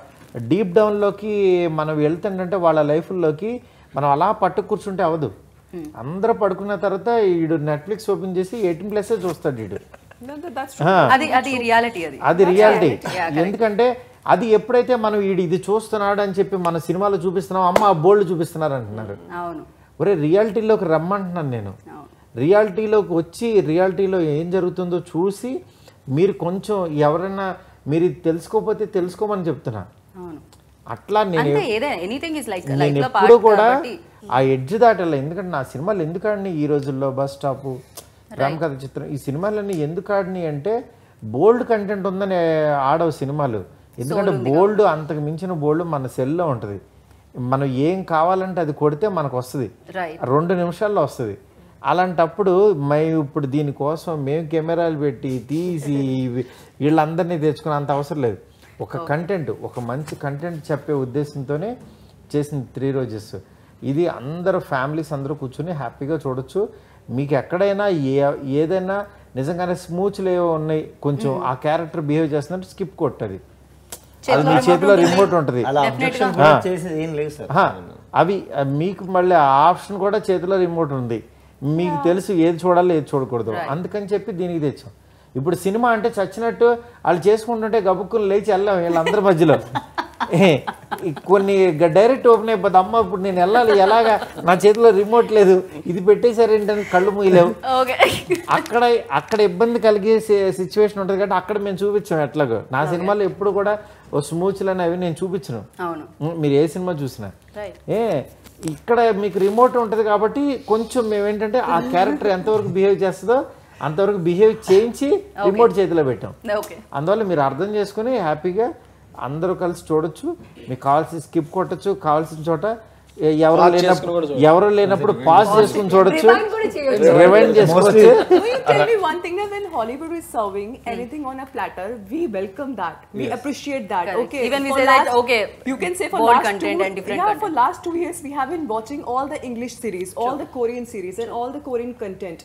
డీప్ డౌన్లోకి మనం వెళ్తుంటే వాళ్ళ లైఫ్లోకి మనం అలా పట్టు కూర్చుంటే అవ్వదు అందరూ పడుకున్న తర్వాత వీడు నెట్ఫ్లిక్స్ ఓపెన్ చేసి ఎయిటీన్ ప్లస్ చూస్తాడు వీడు No, that- that's ఆ. అది అది రియాలిటీ అది అది రియాలిటీ ఎందుకంటే అది ఎప్పుడైతే మనం వీడు ఇది చూస్తున్నాడు అని చెప్పి మన సినిమాలో చూపిస్తున్నాం అమ్మ బోల్డ్ చూపిస్తున్నారు అంటున్నారు అవును ఒరే రియాలిటీలోకి రమ్మంటున్నాను నేను అవును రియాలిటీలోకి వచ్చి రియాలిటీలో ఏం జరుగుతుందో చూసి మీరు కొంచెం ఎవరైనా మీరు ఇది తెలుసుకోకపోతే తెలుసుకోమని చెప్తున్నా అవును అట్లా నేను అంటే ఏదైనా ఎనీథింగ్ ఇస్ లైక్ నేను లైఫ్ లో ఎప్పుడు పార్ట్ కూడా కాబట్టి ఆ ఎడ్జ్ దాటాలి ఎందుకంటే నా సినిమాలు ఎందుకు ఆడినాయి ఈ రోజుల్లో బస్ స్టాప్ రామకథ చిత్రం ఈ సినిమాలన్నీ ఎందుకు ఆడినాయి అంటే బోల్డ్ కంటెంట్ ఉందని ఆడవు సినిమాలు ఎందుకంటే బోల్డ్ అంతకు మించిన బోల్డ్ మన సెల్లో ఉంటుంది మనం ఏం కావాలంటే అది కొడితే మనకు వస్తుంది రైట్ రెండు నిమిషాల్లో వస్తుంది అలాంటప్పుడు మేము ఇప్పుడు దీనికోసం మేము కెమెరాలు పెట్టి తీసి ఇవి- వీళ్ళందరినీ తెచ్చుకునే అంత అవసరం లేదు ఒక కంటెంట్ ఒక మంచి కంటెంట్ చెప్పే ఉద్దేశంతోనే చేసింది త్రీ రోజెస్ ఇది అందరూ ఫ్యామిలీస్ అందరూ కూర్చుని హ్యాపీగా చూడొచ్చు మీకు ఎక్కడైనా ఏ ఏదైనా నిజంగానే స్మూచ్లు ఏవో ఉన్నాయి కొంచెం ఆ క్యారెక్టర్ బిహేవ్ చేస్తున్నట్టు స్కిప్ కొట్టది అది మీ చేతిలో రిమోట్ ఉంటుంది అలా అబ్జెక్షన్ చేసేది ఏం లేదు సార్ ఆహా, అవి ఆ, మీకు మళ్ళీ ఆ ఆప్షన్ కూడా చేతిలో రిమోట్ ఉంది మీకు తెలుసు ఏది చూడాలి ఏది చూడకూడదు అందుకని చెప్పి దీనికి తెచ్చాం ఇప్పుడు సినిమా అంటే చచ్చినట్టు వాళ్ళు చేసుకుంటుంటే గబుక్కుని లేచి వెళ్ళాం వీళ్ళందరి మధ్యలో ఏ, ఈ కొన్ని డైరెక్ట్ ఓపెన్ అయిపోతుంది అమ్మ ఇప్పుడు నేను వెళ్ళాలి ఎలాగా నా చేతిలో రిమోట్ లేదు ఇది పెట్టేశారేంటని కళ్ళు మూయలేవు ఓకే అక్కడ అక్కడ ఇబ్బంది కలిగే సిచ్యువేషన్ ఉంటుంది కాబట్టి అక్కడ మేము చూపించాం ఎట్లాగో నా సినిమాలో ఎప్పుడు కూడా ఓ స్మూచ్లు అని అవి నేను చూపించను అవును ఉం, మీరు ఏ సినిమా చూసినా రైట్ ఏ ఇక్కడ మీకు రిమోట్ ఉంటుంది కాబట్టి కొంచెం మేము ఏంటంటే ఆ క్యారెక్టర్ ఎంతవరకు బిహేవ్ చేస్తుందో అంతవరకు బిహేవ్ చేయించి రిమోట్ చేతిలో పెట్టాం ఓకే అందువల్ల మీరు అర్థం చేసుకుని హ్యాపీగా అందరూ కలిసి చూడొచ్చు మీకు కావాల్సిన స్కిప్ కొట్టచ్చు కావాల్సిన చోట ఏ- ఎవరు లేనప్పుడు ఎవరు లేనప్పుడు పాజ్ చేసుకుని చూడొచ్చు రివైండ్ చేసుకోవచ్చు Will you tell me one thing that when Hollywood is serving anything on a platter, we welcome that. We appreciate that. Correct. Okay. Even we for say that, okay, You can say for bold last content two, and different yeah, content. for last two years we have been watching all the English series, all the Korean series, and all the Korean content.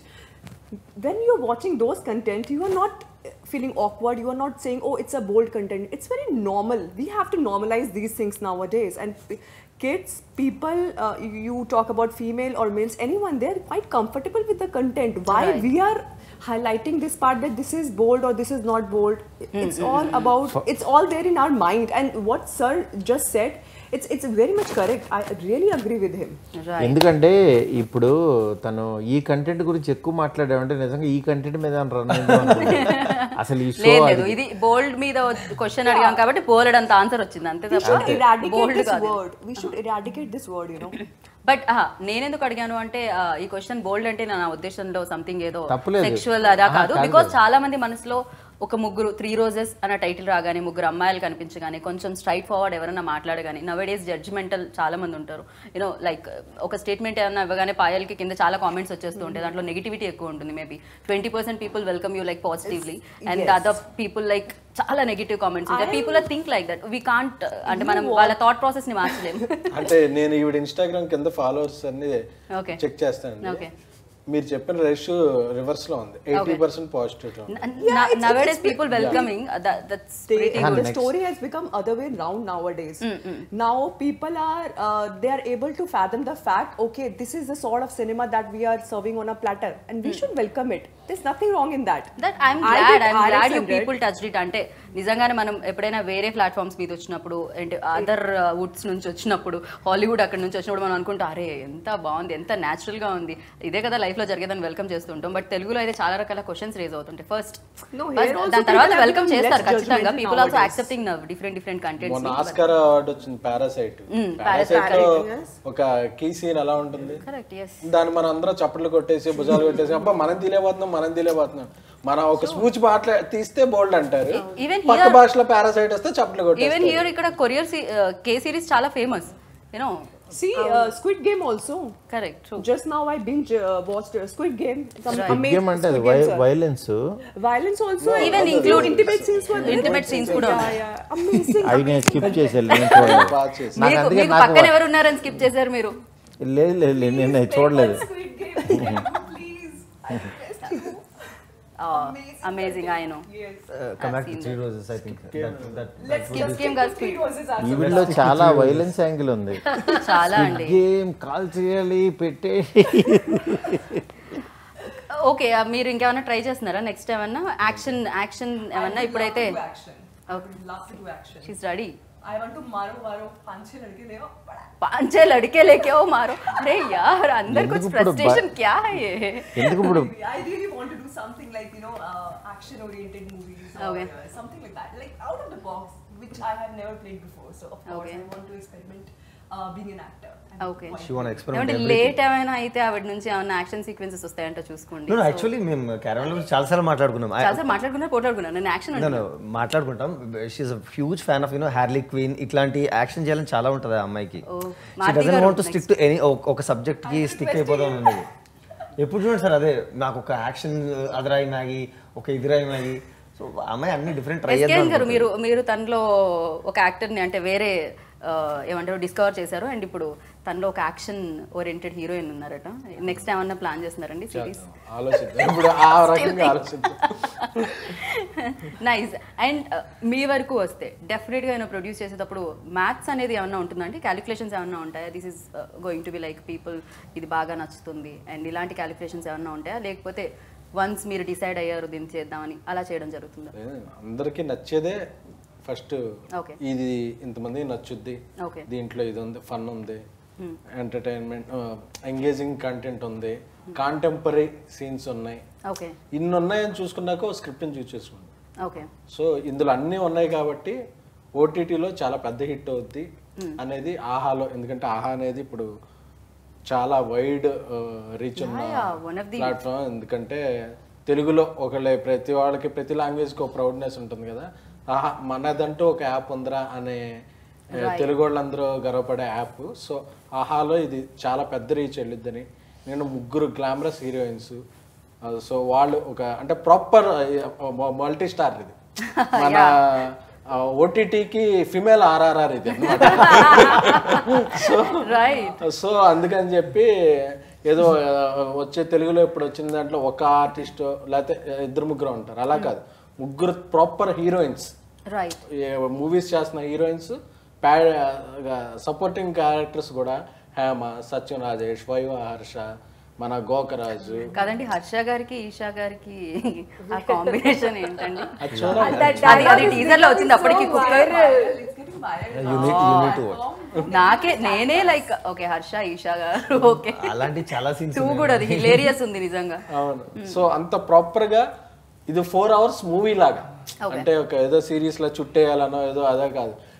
When you're watching those content, you are not uh, feeling awkward. You are not saying, "Oh, it's a bold content." It's very normal. We have to normalize these things nowadays. And p- kids, people, uh, you you talk about female or males, anyone, they're quite comfortable with the content. Why Right. we are highlighting this part that this is bold or this is not bold? It's all about. It's all there in our mind. And what Sir just said, it's it's very much correct. I really agree with him. Right ఎందుకంటే ఇప్పుడు తను ఈ కంటెంట్ గురించి ఎక్కువ మాట్లాడామంటే నిజంగా ఈ కంటెంట్ మీద రన్ అసలు ఈ షో లేదు లేదు ఇది బోల్డ్ మీద క్వశ్చన్ అడిగాం కాబట్టి బోల్డ్ అంత ఆన్సర్ వచ్చింది అంతే We should తప్ప eradicate బోల్డ్ this కాదు word. We should eradicate this word. You know. But నేనెందుకు అడిగాను అంటే ఆ, ఈ క్వశ్చన్ బోల్డ్ అంటే నా ఉద్దేశంలో సంథింగ్ ఏదో తప్పులేదు. సెక్షువల్ అదా ఆహా, కాదు కాదు, బికాస్ కాదు. చాలా మంది మనసులో ఒక ముగ్గురు త్రీ రోజెస్ అన్న టైటిల్ రాగానే ముగ్గురు అమ్మాయిలు కనిపించగానే కొంచెం స్ట్రైట్ ఫార్వర్డ్ ఎవరైనా మాట్లాడగానే నవడేస్ జడ్జిమెంటల్ చాలా మంది ఉంటారు యూనో లైక్ ఒక స్టేట్మెంట్ ఏమన్నా ఇవ్వగానే పాయల్కి కింద చాలా కామెంట్స్ వచ్చేస్తూ ఉంటాయి దాంట్లో నెగిటివిటీ ఎక్కువ ఉంటుంది maybe twenty percent people welcome you like positively and other people like చాలా నెగిటివ్ కామెంట్స్ ఉంటాయి people think like that we can't అంటే మనం వాళ్ళ థాట్ ప్రాసెస్ ని మార్చలేము అంటే నేను ఈవిడ ఇన్స్టాగ్రామ్ కింద ఫాలోవర్స్ అన్ని Okay. చెక్ చేస్తానండి Okay. మీరు చెప్పిన రేషియో రివర్స్ లో ఉంది eighty percent positive nowadays people welcoming that's They, pretty and good the story has become other way round nowadays. Now people are uh, they are able to fathom the fact. Okay, this is the sort of cinema that we are serving on a platter, and we should welcome it. There's nothing wrong in that. That I'm I glad did I'm glad you 600. People touch it అంటే నిజంగానే మనం ఎప్పుడైనా వేరే ప్లాట్ఫామ్స్ మీద వచ్చినప్పుడు అంటే అదర్ వుడ్స్ నుంచి వచ్చినప్పుడు హాలీవుడ్ అక్కడ నుంచి వచ్చినప్పుడు మనం అనుకుంటాం అరే ఎంత బాగుంది ఎంత natural గా ఉంది ఇదే కదా life లో జరిగేదని వెల్కమ్ చేస్తుంటాం బట్ తెలుగులో అయితే చాలా రకాల క్వశ్చన్స్ రేజ్ అవుతుంటాయి ఫస్ట్ No, here also దాని తర్వాత people have వెల్కమ్ become చేస్తారు less ఖచ్చితంగా judgmental people also nowadays. Accepting different different contents మొన్న ఆస్కార్ అవార్డు వచ్చింది పారాసైట్ పారాసైట్ లో ఒక కీ సీన్ ఎలా ఉంటుంది కరెక్ట్ ఎస్ దాన్ని మనం అందరం చప్పట్లు కొట్టేసి భుజాలు కొట్టేసి అబ్బా మనం తీలేపోతున్నాం మనం తీలేపోతున్నాం మనం ఒక స్పూచ్ మాట్లా తీస్తే బోల్డ్ అంటారు even పక్క here- భాషలో పారాసైట్ వస్తే చప్పట్లు ఈవెన్ కొట్టేస్తారు హియర్ ఇక్కడ కొరియర్ కే సిరీస్ చాలా famous you know See, uh, Squid Game also. Correct true Just now I binge uh, watched uh, Squid Game. Some amazing game అంటే అది Squid Games are- violence Violence also. Even uh, include- intimate scenes were there. intimate scenes కూడా Yeah, yeah. Amazing. అవి నేను స్కిప్ చేసాను నేను చూడలేదు బాగా చేసి నాకు మీకు అందుకే మీకు నాకు పక్కన ఎవరు ఉన్నారని స్కిప్ చేశారు మీరు లేదు లేదు లేదు, నేను అది చూడలేదు Squid Game. Please. I request you. Amazing I know Yes. Come back to three roses I think that Let's Skip just game stick girls to three speed. roses as ఈ వీడియోలో చాలా వైలెన్స్ యాంగిల్ ఉంది చాలా అండి గేమ్ కాల్ చేయాలి పెట్టే ఓకే మీరు ఇంకేమైనా ట్రై చేస్తున్నారా నెక్స్ట్ ఏమన్నా యాక్షన్ యాక్షన్ ఏమన్నా ఇప్పుడైతే to action. I would love to do action. She's ready I want to maro maro punch लड़के ले बड़ा पांचे लड़के लेके आओ मारो अरे यार अंदर कुछ ఎందుకు ఇప్పుడు బ- फ्रस्ट्रेशन क्या है ये ఎందుకు ఇప్పుడు I really want to do something like you know uh, action oriented movies or Okay. uh, something like that like out of the box which I have never played before so of course Okay. I want to experiment uh, being an actor And okay why she want experiment ఏమంటే లేట్ ఏమైనా అయితే ఆవిడ నుంచి ఏమైనా యాక్షన్ సీక్వెన్సెస్ వస్తాయంటే చూసుకోండి నో యాక్చువల్లీ మేము క్యారవన్ గురించి చాలా సార్లు మాట్లాడుకున్నాం I- చాలా మాట్లాడుకున్నా పోట్లాడుకున్నా నేను యాక్షన్ No, no, మాట్లాడుకుంటాం she's a huge fan of you know Harley Quinn ఇట్లాంటి యాక్షన్ చేయాలని చాలా ఉంటుంది ఆ అమ్మాయికి Oh, షీ Maruti డజన్ గారు want to stick to any ఒక సబ్జెక్ట్ కి స్టిక్ అయిపోదాం ఉన్నది ఎప్పుడు చూడండి సార్ అదే నాకు ఒక యాక్షన్ అదరాయి మ్యాగీ ఒక ఇదిరాయి మ్యాగీ సో అమ్మాయి అన్ని డిఫరెంట్ ట్రై ఎస్కేఎన్ గారు చేద్దాం మీరు మీరు తనలో ఒక యాక్టర్ని అంటే వేరే ఆ, ఏమంటారు డిస్కవర్ చేశారు అండ్ ఇప్పుడు తనలో ఒక యాక్షన్ ఓరియంటెడ్ హీరోయిన్ ఉన్నారట నెక్స్ట్ ఏమన్నా ప్లాన్ చేస్తున్నారండి సిరీస్ ఆలోచిద్దాం ఇప్పుడు ఆ రకంగా ఆలోచిద్దాం నైస్ అండ్ మీ వరకు వస్తే డెఫినెట్గా నేను ప్రొడ్యూస్ చేసేటప్పుడు మ్యాథ్స్ అనేది ఏమన్నా ఉంటుందండి క్యాలిక్యులేషన్స్ ఏమన్నా ఉంటాయా this is going to be like people ఇది బాగా నచ్చుతుంది అండ్ ఇలాంటి క్యాలిక్యులేషన్స్ ఏమన్నా ఉంటాయా లేకపోతే వన్స్ మీరు డిసైడ్ అయ్యారు దీన్ని చేద్దామని అలా చేయడం జరుగుతుందా అందరికీ నచ్చేదే ఫస్ట్ Okay. ఇది ఇంతమంది నచ్చుద్ది Okay. దీంట్లో ఇది ఉంది ఫన్ ఉంది ఎంటర్టైన్మెంట్ ఎంగేజింగ్ కంటెంట్ ఉంది కాంటెంపరీ సీన్స్ ఉన్నాయి ఓకే ఇన్ని ఉన్నాయని చూసుకున్నాక స్క్రిప్ట్ని చూస్ చేసుకోండి ఓకే సో ఇందులో అన్నీ ఉన్నాయి కాబట్టి ఓటీటీలో చాలా పెద్ద హిట్ అవుద్ది అనేది ఆహాలో ఎందుకంటే ఆహా అనేది ఇప్పుడు చాలా వైడ్ రీచ్ ఉన్న yeah, one of the- platform ఎందుకంటే తెలుగులో ఒకళ్ళే ప్రతి వాళ్ళకి ప్రతి లాంగ్వేజ్కి ఒక ప్రౌడ్నెస్ ఉంటుంది కదా ఆహా మనదంటూ ఒక యాప్ ఉందిరా అనే ఆ, తెలుగు వాళ్ళందరూ గర్వపడే యాప్ సో ఆహాలో ఇది చాలా పెద్ద రీచ్ వెళ్ళిద్దని నేను ముగ్గురు గ్లామరస్ హీరోయిన్స్ సో వాళ్ళు ఒక అంటే ప్రాపర్ మల్టీ స్టార్ ఇది మన ఓటీటీకి ఫిమేల్ ఆర్ఆర్ఆర్ ఇది అన్నమాట సో రైట్ సో అందుకని చెప్పి ఏదో ఆ, వచ్చే తెలుగులో ఇప్పుడు వచ్చిన దాంట్లో ఒక ఆర్టిస్ట్ లేకపోతే ఇద్దరు ముగ్గురు ఉంటారు అలా కాదు ముగ్గురు ప్రాపర్ హీరోయిన్స్ రైట్ మూవీస్ చేస్తున్న హీరోయిన్స్ సపోర్టింగ్ క్యారెక్టర్స్ కూడా హేమ సత్యం రాజేష్ వైవ హర్ష మన గోకరాజు కాదండి హర్ష గారికి ఈషా గారికి ఆ కాంబినేషన్ ఏంటండి అది చూడాలి అది అది టీజర్ లో వచ్చింది అప్పటికి cooker it's getting viral unit unit టు నాకే నేనే లైక్ ఓకే హర్ష ఈషా గారు ఓకే అలాంటి చాలా సీన్స్ టూ కూడా అది హిలేరియస్ ఉంది నిజంగా అవును సో అంత ప్రాపర్ గా ఇది ఫోర్ అవర్స్ మూవీ లాగా అంటే ఒక ఏదో సిరీస్ లో చుట్టేయాలనో ఏదో అదే కాదు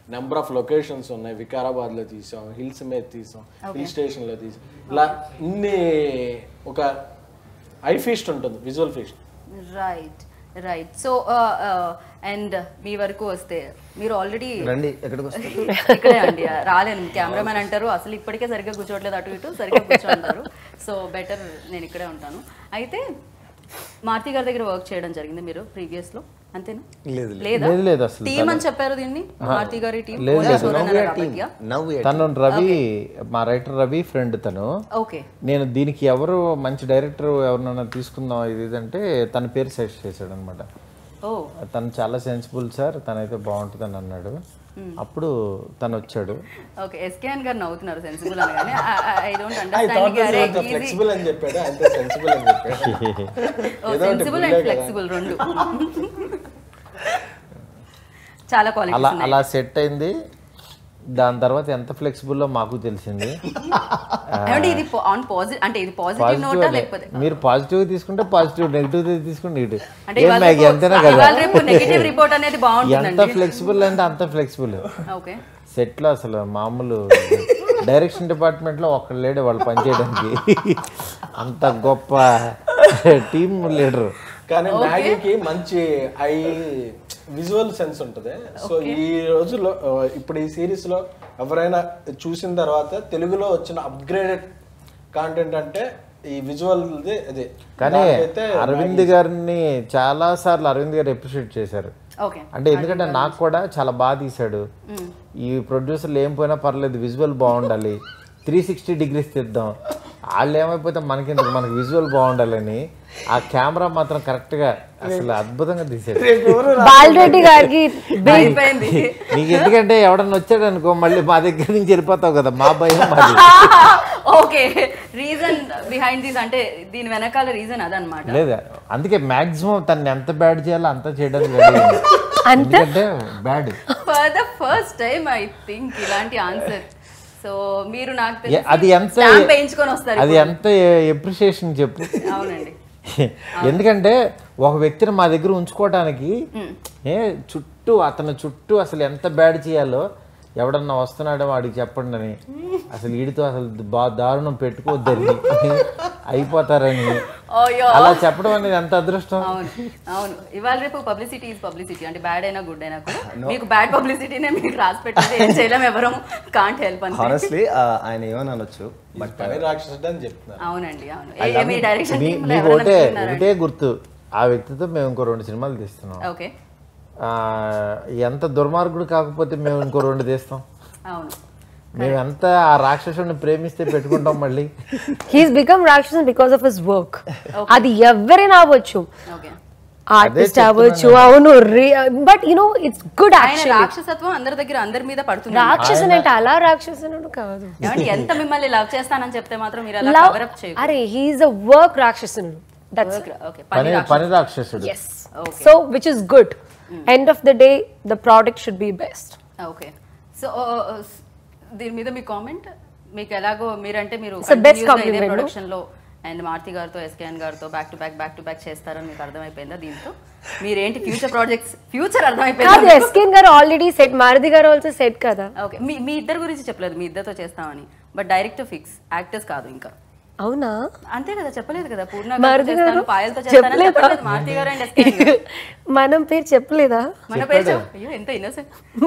నెంబర్ ఆఫ్ లొకేషన్స్ ఉన్నాయి వికారాబాద్ లో తీసాం హిల్స్ మీద తీసాం హిల్ స్టేషన్ లో తీసాం ఇలా ఇన్ని ఒక ఐ ఫీస్ట్ ఉంటుంది visual feast right right so and మీ వరకు వస్తే మీరు ఆల్రెడీ రండి ఎక్కడికి వస్తారు ఇక్కడే అండి రాలేను కెమెరామెన్ అంటారు అసలు ఇప్పటికే సరిగ్గా కూర్చోవట్లేదు అటు ఇటు సరిగ్గా కూర్చోంటారు సో బెటర్ నేను ఇక్కడే ఉంటాను అయితే మారుతి గారి దగ్గర వర్క్ చేయడం జరిగింది మీరు ప్రీవియస్ లో అంతేనా లేదు లేదా లేదు, లేదు అసలు టీం అని చెప్పారు దీన్ని మారుతి గారి టీం లేదు, లేదు. నవ్వు తను రవి మా రైటర్ రవి ఫ్రెండ్ తను ఓకే నేను దీనికి ఎవరు మంచి డైరెక్టర్ ఎవరినైనా తీసుకుందాం ఇది ఇది అంటే తన పేరు సజెస్ట్ చేశాడు అనమాట ఓ తను చాలా సెన్సిబుల్ సార్ తనైతే బాగుంటుందని అన్నాడు అప్పుడు తను వచ్చాడు ఓకే ఎస్కేఎన్ గారు నవ్వుతున్నారు సెన్సిబుల్ అనగానే I don't understand easy flexible అని చెప్పాడు అంతే సెన్సిబుల్ అని చెప్పాడు సెన్సిబుల్ అండ్ ఫ్లెక్సిబుల్ రెండు చాలా అలా క్వాలిటీస్ అలా సెట్ అయింది దాని తర్వాత ఎంత ఫ్లెక్సిబుల్లో మాకు తెలిసింది ఏమంటే ఇది ఆన్ పాజిటివ్ అంటే ఇది పాజిటివ్ పాజిటివ్ నోటా లేకపోతే మీరు పాజిటివ్ తీసుకుంటే పాజిటివ్ నెగిటివ్ తీసుకుంటే నెగిటివ్ అంటే ఏం ఇవాళ మ్యాగీ రేపు- అంతేనా ఇవాళ కదా రేపు నెగటివ్ రిపోర్ట్ అనేది ఎంత బాగుంటుందండి ఫ్లెక్సిబుల్ అంటే అంత ఫ్లెక్సిబుల్ ఓకే సెట్ లో అసలు మామూలు డైరెక్షన్ డిపార్ట్మెంట్ లో ఒక్కడు లేడు వాళ్ళు పనిచేయడానికి అంత గొప్ప టీమ్ లీడర్ కానీ మ్యాగీకి మంచి ఐ విజువల్ సెన్స్ ఉంటుంది సో ఈ రోజుల్లో ఆ, ఇప్పుడు ఈ సిరీస్ లో ఎవరైనా చూసిన తర్వాత తెలుగులో వచ్చిన అప్గ్రేడెడ్ కాంటెంట్ అంటే ఈ విజువల్ అదే కానీ దానికైతే అరవింద్ గారిని చాలా సార్లు అరవింద్ గారు అప్రిషియేట్ చేశారు ఓకే అంటే ఎందుకంటే నాకు కూడా చాలా బాగా తీశాడు ఈ ప్రొడ్యూసర్లు ఏం పోయినా పర్లేదు విజువల్ బాగుండాలి త్రీ సిక్స్టీ డిగ్రీస్ తీద్దాం వాళ్ళు ఏమైపోతే మనకి మనకి విజువల్ బాగుండాలని ఆ కెమెరా మాత్రం కరెక్ట్ గా అసలు అద్భుతంగా తీసాడు బాలరెడ్డి గారికి అయిపోయింది నీకు ఎందుకంటే ఎవడన్నా వచ్చాడు అనుకో మళ్ళీ మా దగ్గర నుంచి వెళ్ళిపోతావు కదా మా భయం మాది ఓకే రీజన్ బిహైండ్ దిస్ అంటే దీని వెనకాల రీజన్ అదనమాట లేదు అందుకే మాక్సిమం తను ఎంత బ్యాడ్ చేయాలో అంత చేయడానికి రెడీ ఉంది. ఎందుకంటే bad for the first time I think ఇలాంటి ఆన్సర్ సో మీరు నాకు ఏ- తెలిసి అది ఎంత stamp వేయించుకొని వస్తారు అది ఇప్పుడు. ఎంత ఎప్రిషియేషన్ చెప్పు అవునండి ఎందుకంటే ఒక వ్యక్తిని మా దగ్గర ఉంచుకోవడానికి ఏ చుట్టూ అతని చుట్టూ అసలు ఎంత బ్యాడ్ చేయాలో ఎవడన్నా వస్తున్నాడో వాడికి చెప్పండి అని అసలు వీడితో అసలు బా దారుణం పెట్టుకోవద్దని అయిపోతారని అయ్యో అలా చెప్పడం అనేది ఎంత అదృష్టం అవును అవును ఇవాళ రేపు పబ్లిసిటీ ఈజ్ పబ్లిసిటీ అంటే బ్యాడ్ అయినా గుడ్ అయినా కూడా మీకు బ్యాడ్ పబ్లిసిటీనే మీకు రాసి పెట్టింది ఏం చేయలేం ఎవరం కాంట్ హెల్ప్ అని హానెస్ట్లీ ఆయన ఏమని అనొచ్చు బట్ పని రాక్షసుడు అని చెప్తున్నారు అవునండి అవును ఏ- ఏ మీ డైరెక్షన్ మీ- మీకు ఒకటే ఒకటే గుర్తు ఆ వ్యక్తితో మేము ఇంకో రెండు సినిమాలు తీస్తున్నాం ఓకే ఆ, ఎంత దుర్మార్గుడు కాకపోతే మేము ఇంకో రెండు తీస్తాం అవును మేము ఎంత ఆ రాక్షసుని ప్రేమిస్తే పెట్టుకుంటాం మళ్ళీ he's become Ratsasan because of his work అది ఎవరైనా అవ్వచ్చు ఓకే ఆర్టిస్ట్ అవ్వచ్చు అవును but you know it's good ఆయన యాక్చువల్లీ రాక్షసత్వం అందరి దగ్గర అందరి మీద పడుతుంది రాక్షసన్ అంటే అలా రాక్షసునుడు కాదు ఏమంటే ఎంత మిమ్మల్ని లవ్ చేస్తానని చెప్తే మాత్రం మీరు అలా లవ్ కవర్ అప్ చేయరు అరే హీఈస్ అ వర్క్ రాక్షసునుడు దట్స్ ఓకే పని పని రాక్షసుడు yes so which is good end of the day the product should be best okay so దీని మీద మీ కామెంట్ మీకు ఎలాగో మీరంటే మీరు It's the best compliment, no? Production లో అండ్ మారుతి గారితో ఎస్కేఎన్ గారితో back to back back to back చేస్తారని మీకు అర్థమైపోయిందా దీంతో మీరేంటి ఫ్యూచర్ ప్రాజెక్ట్స్ ఫ్యూచర్ కాదు అర్థమైపోయిందా ఎస్కేన్ గారు ఆల్రెడీ సెట్ మారుతి గారు ఆల్సో సెట్ కదా ఓకే మీ మీ ఇద్దరు గురించి చెప్పలేదు మీ ఇద్దరితో చేస్తామని బట్ డైరెక్ట్ ఫిక్స్ యాక్టర్స్ కాదు ఇంకా అవునా అంతే కదా చెప్పలేదు కదా పూర్ణ మారుతి గారు చేస్తాను పాయలతో చేస్తానని చెప్పలేదా? చెప్పలేదు మారుతి గారు అండ్ ఎస్కేఎన్ గారు మనం పేరు చెప్పలేదా మన పేరు చెప్- అయ్యో ఎంత innocent.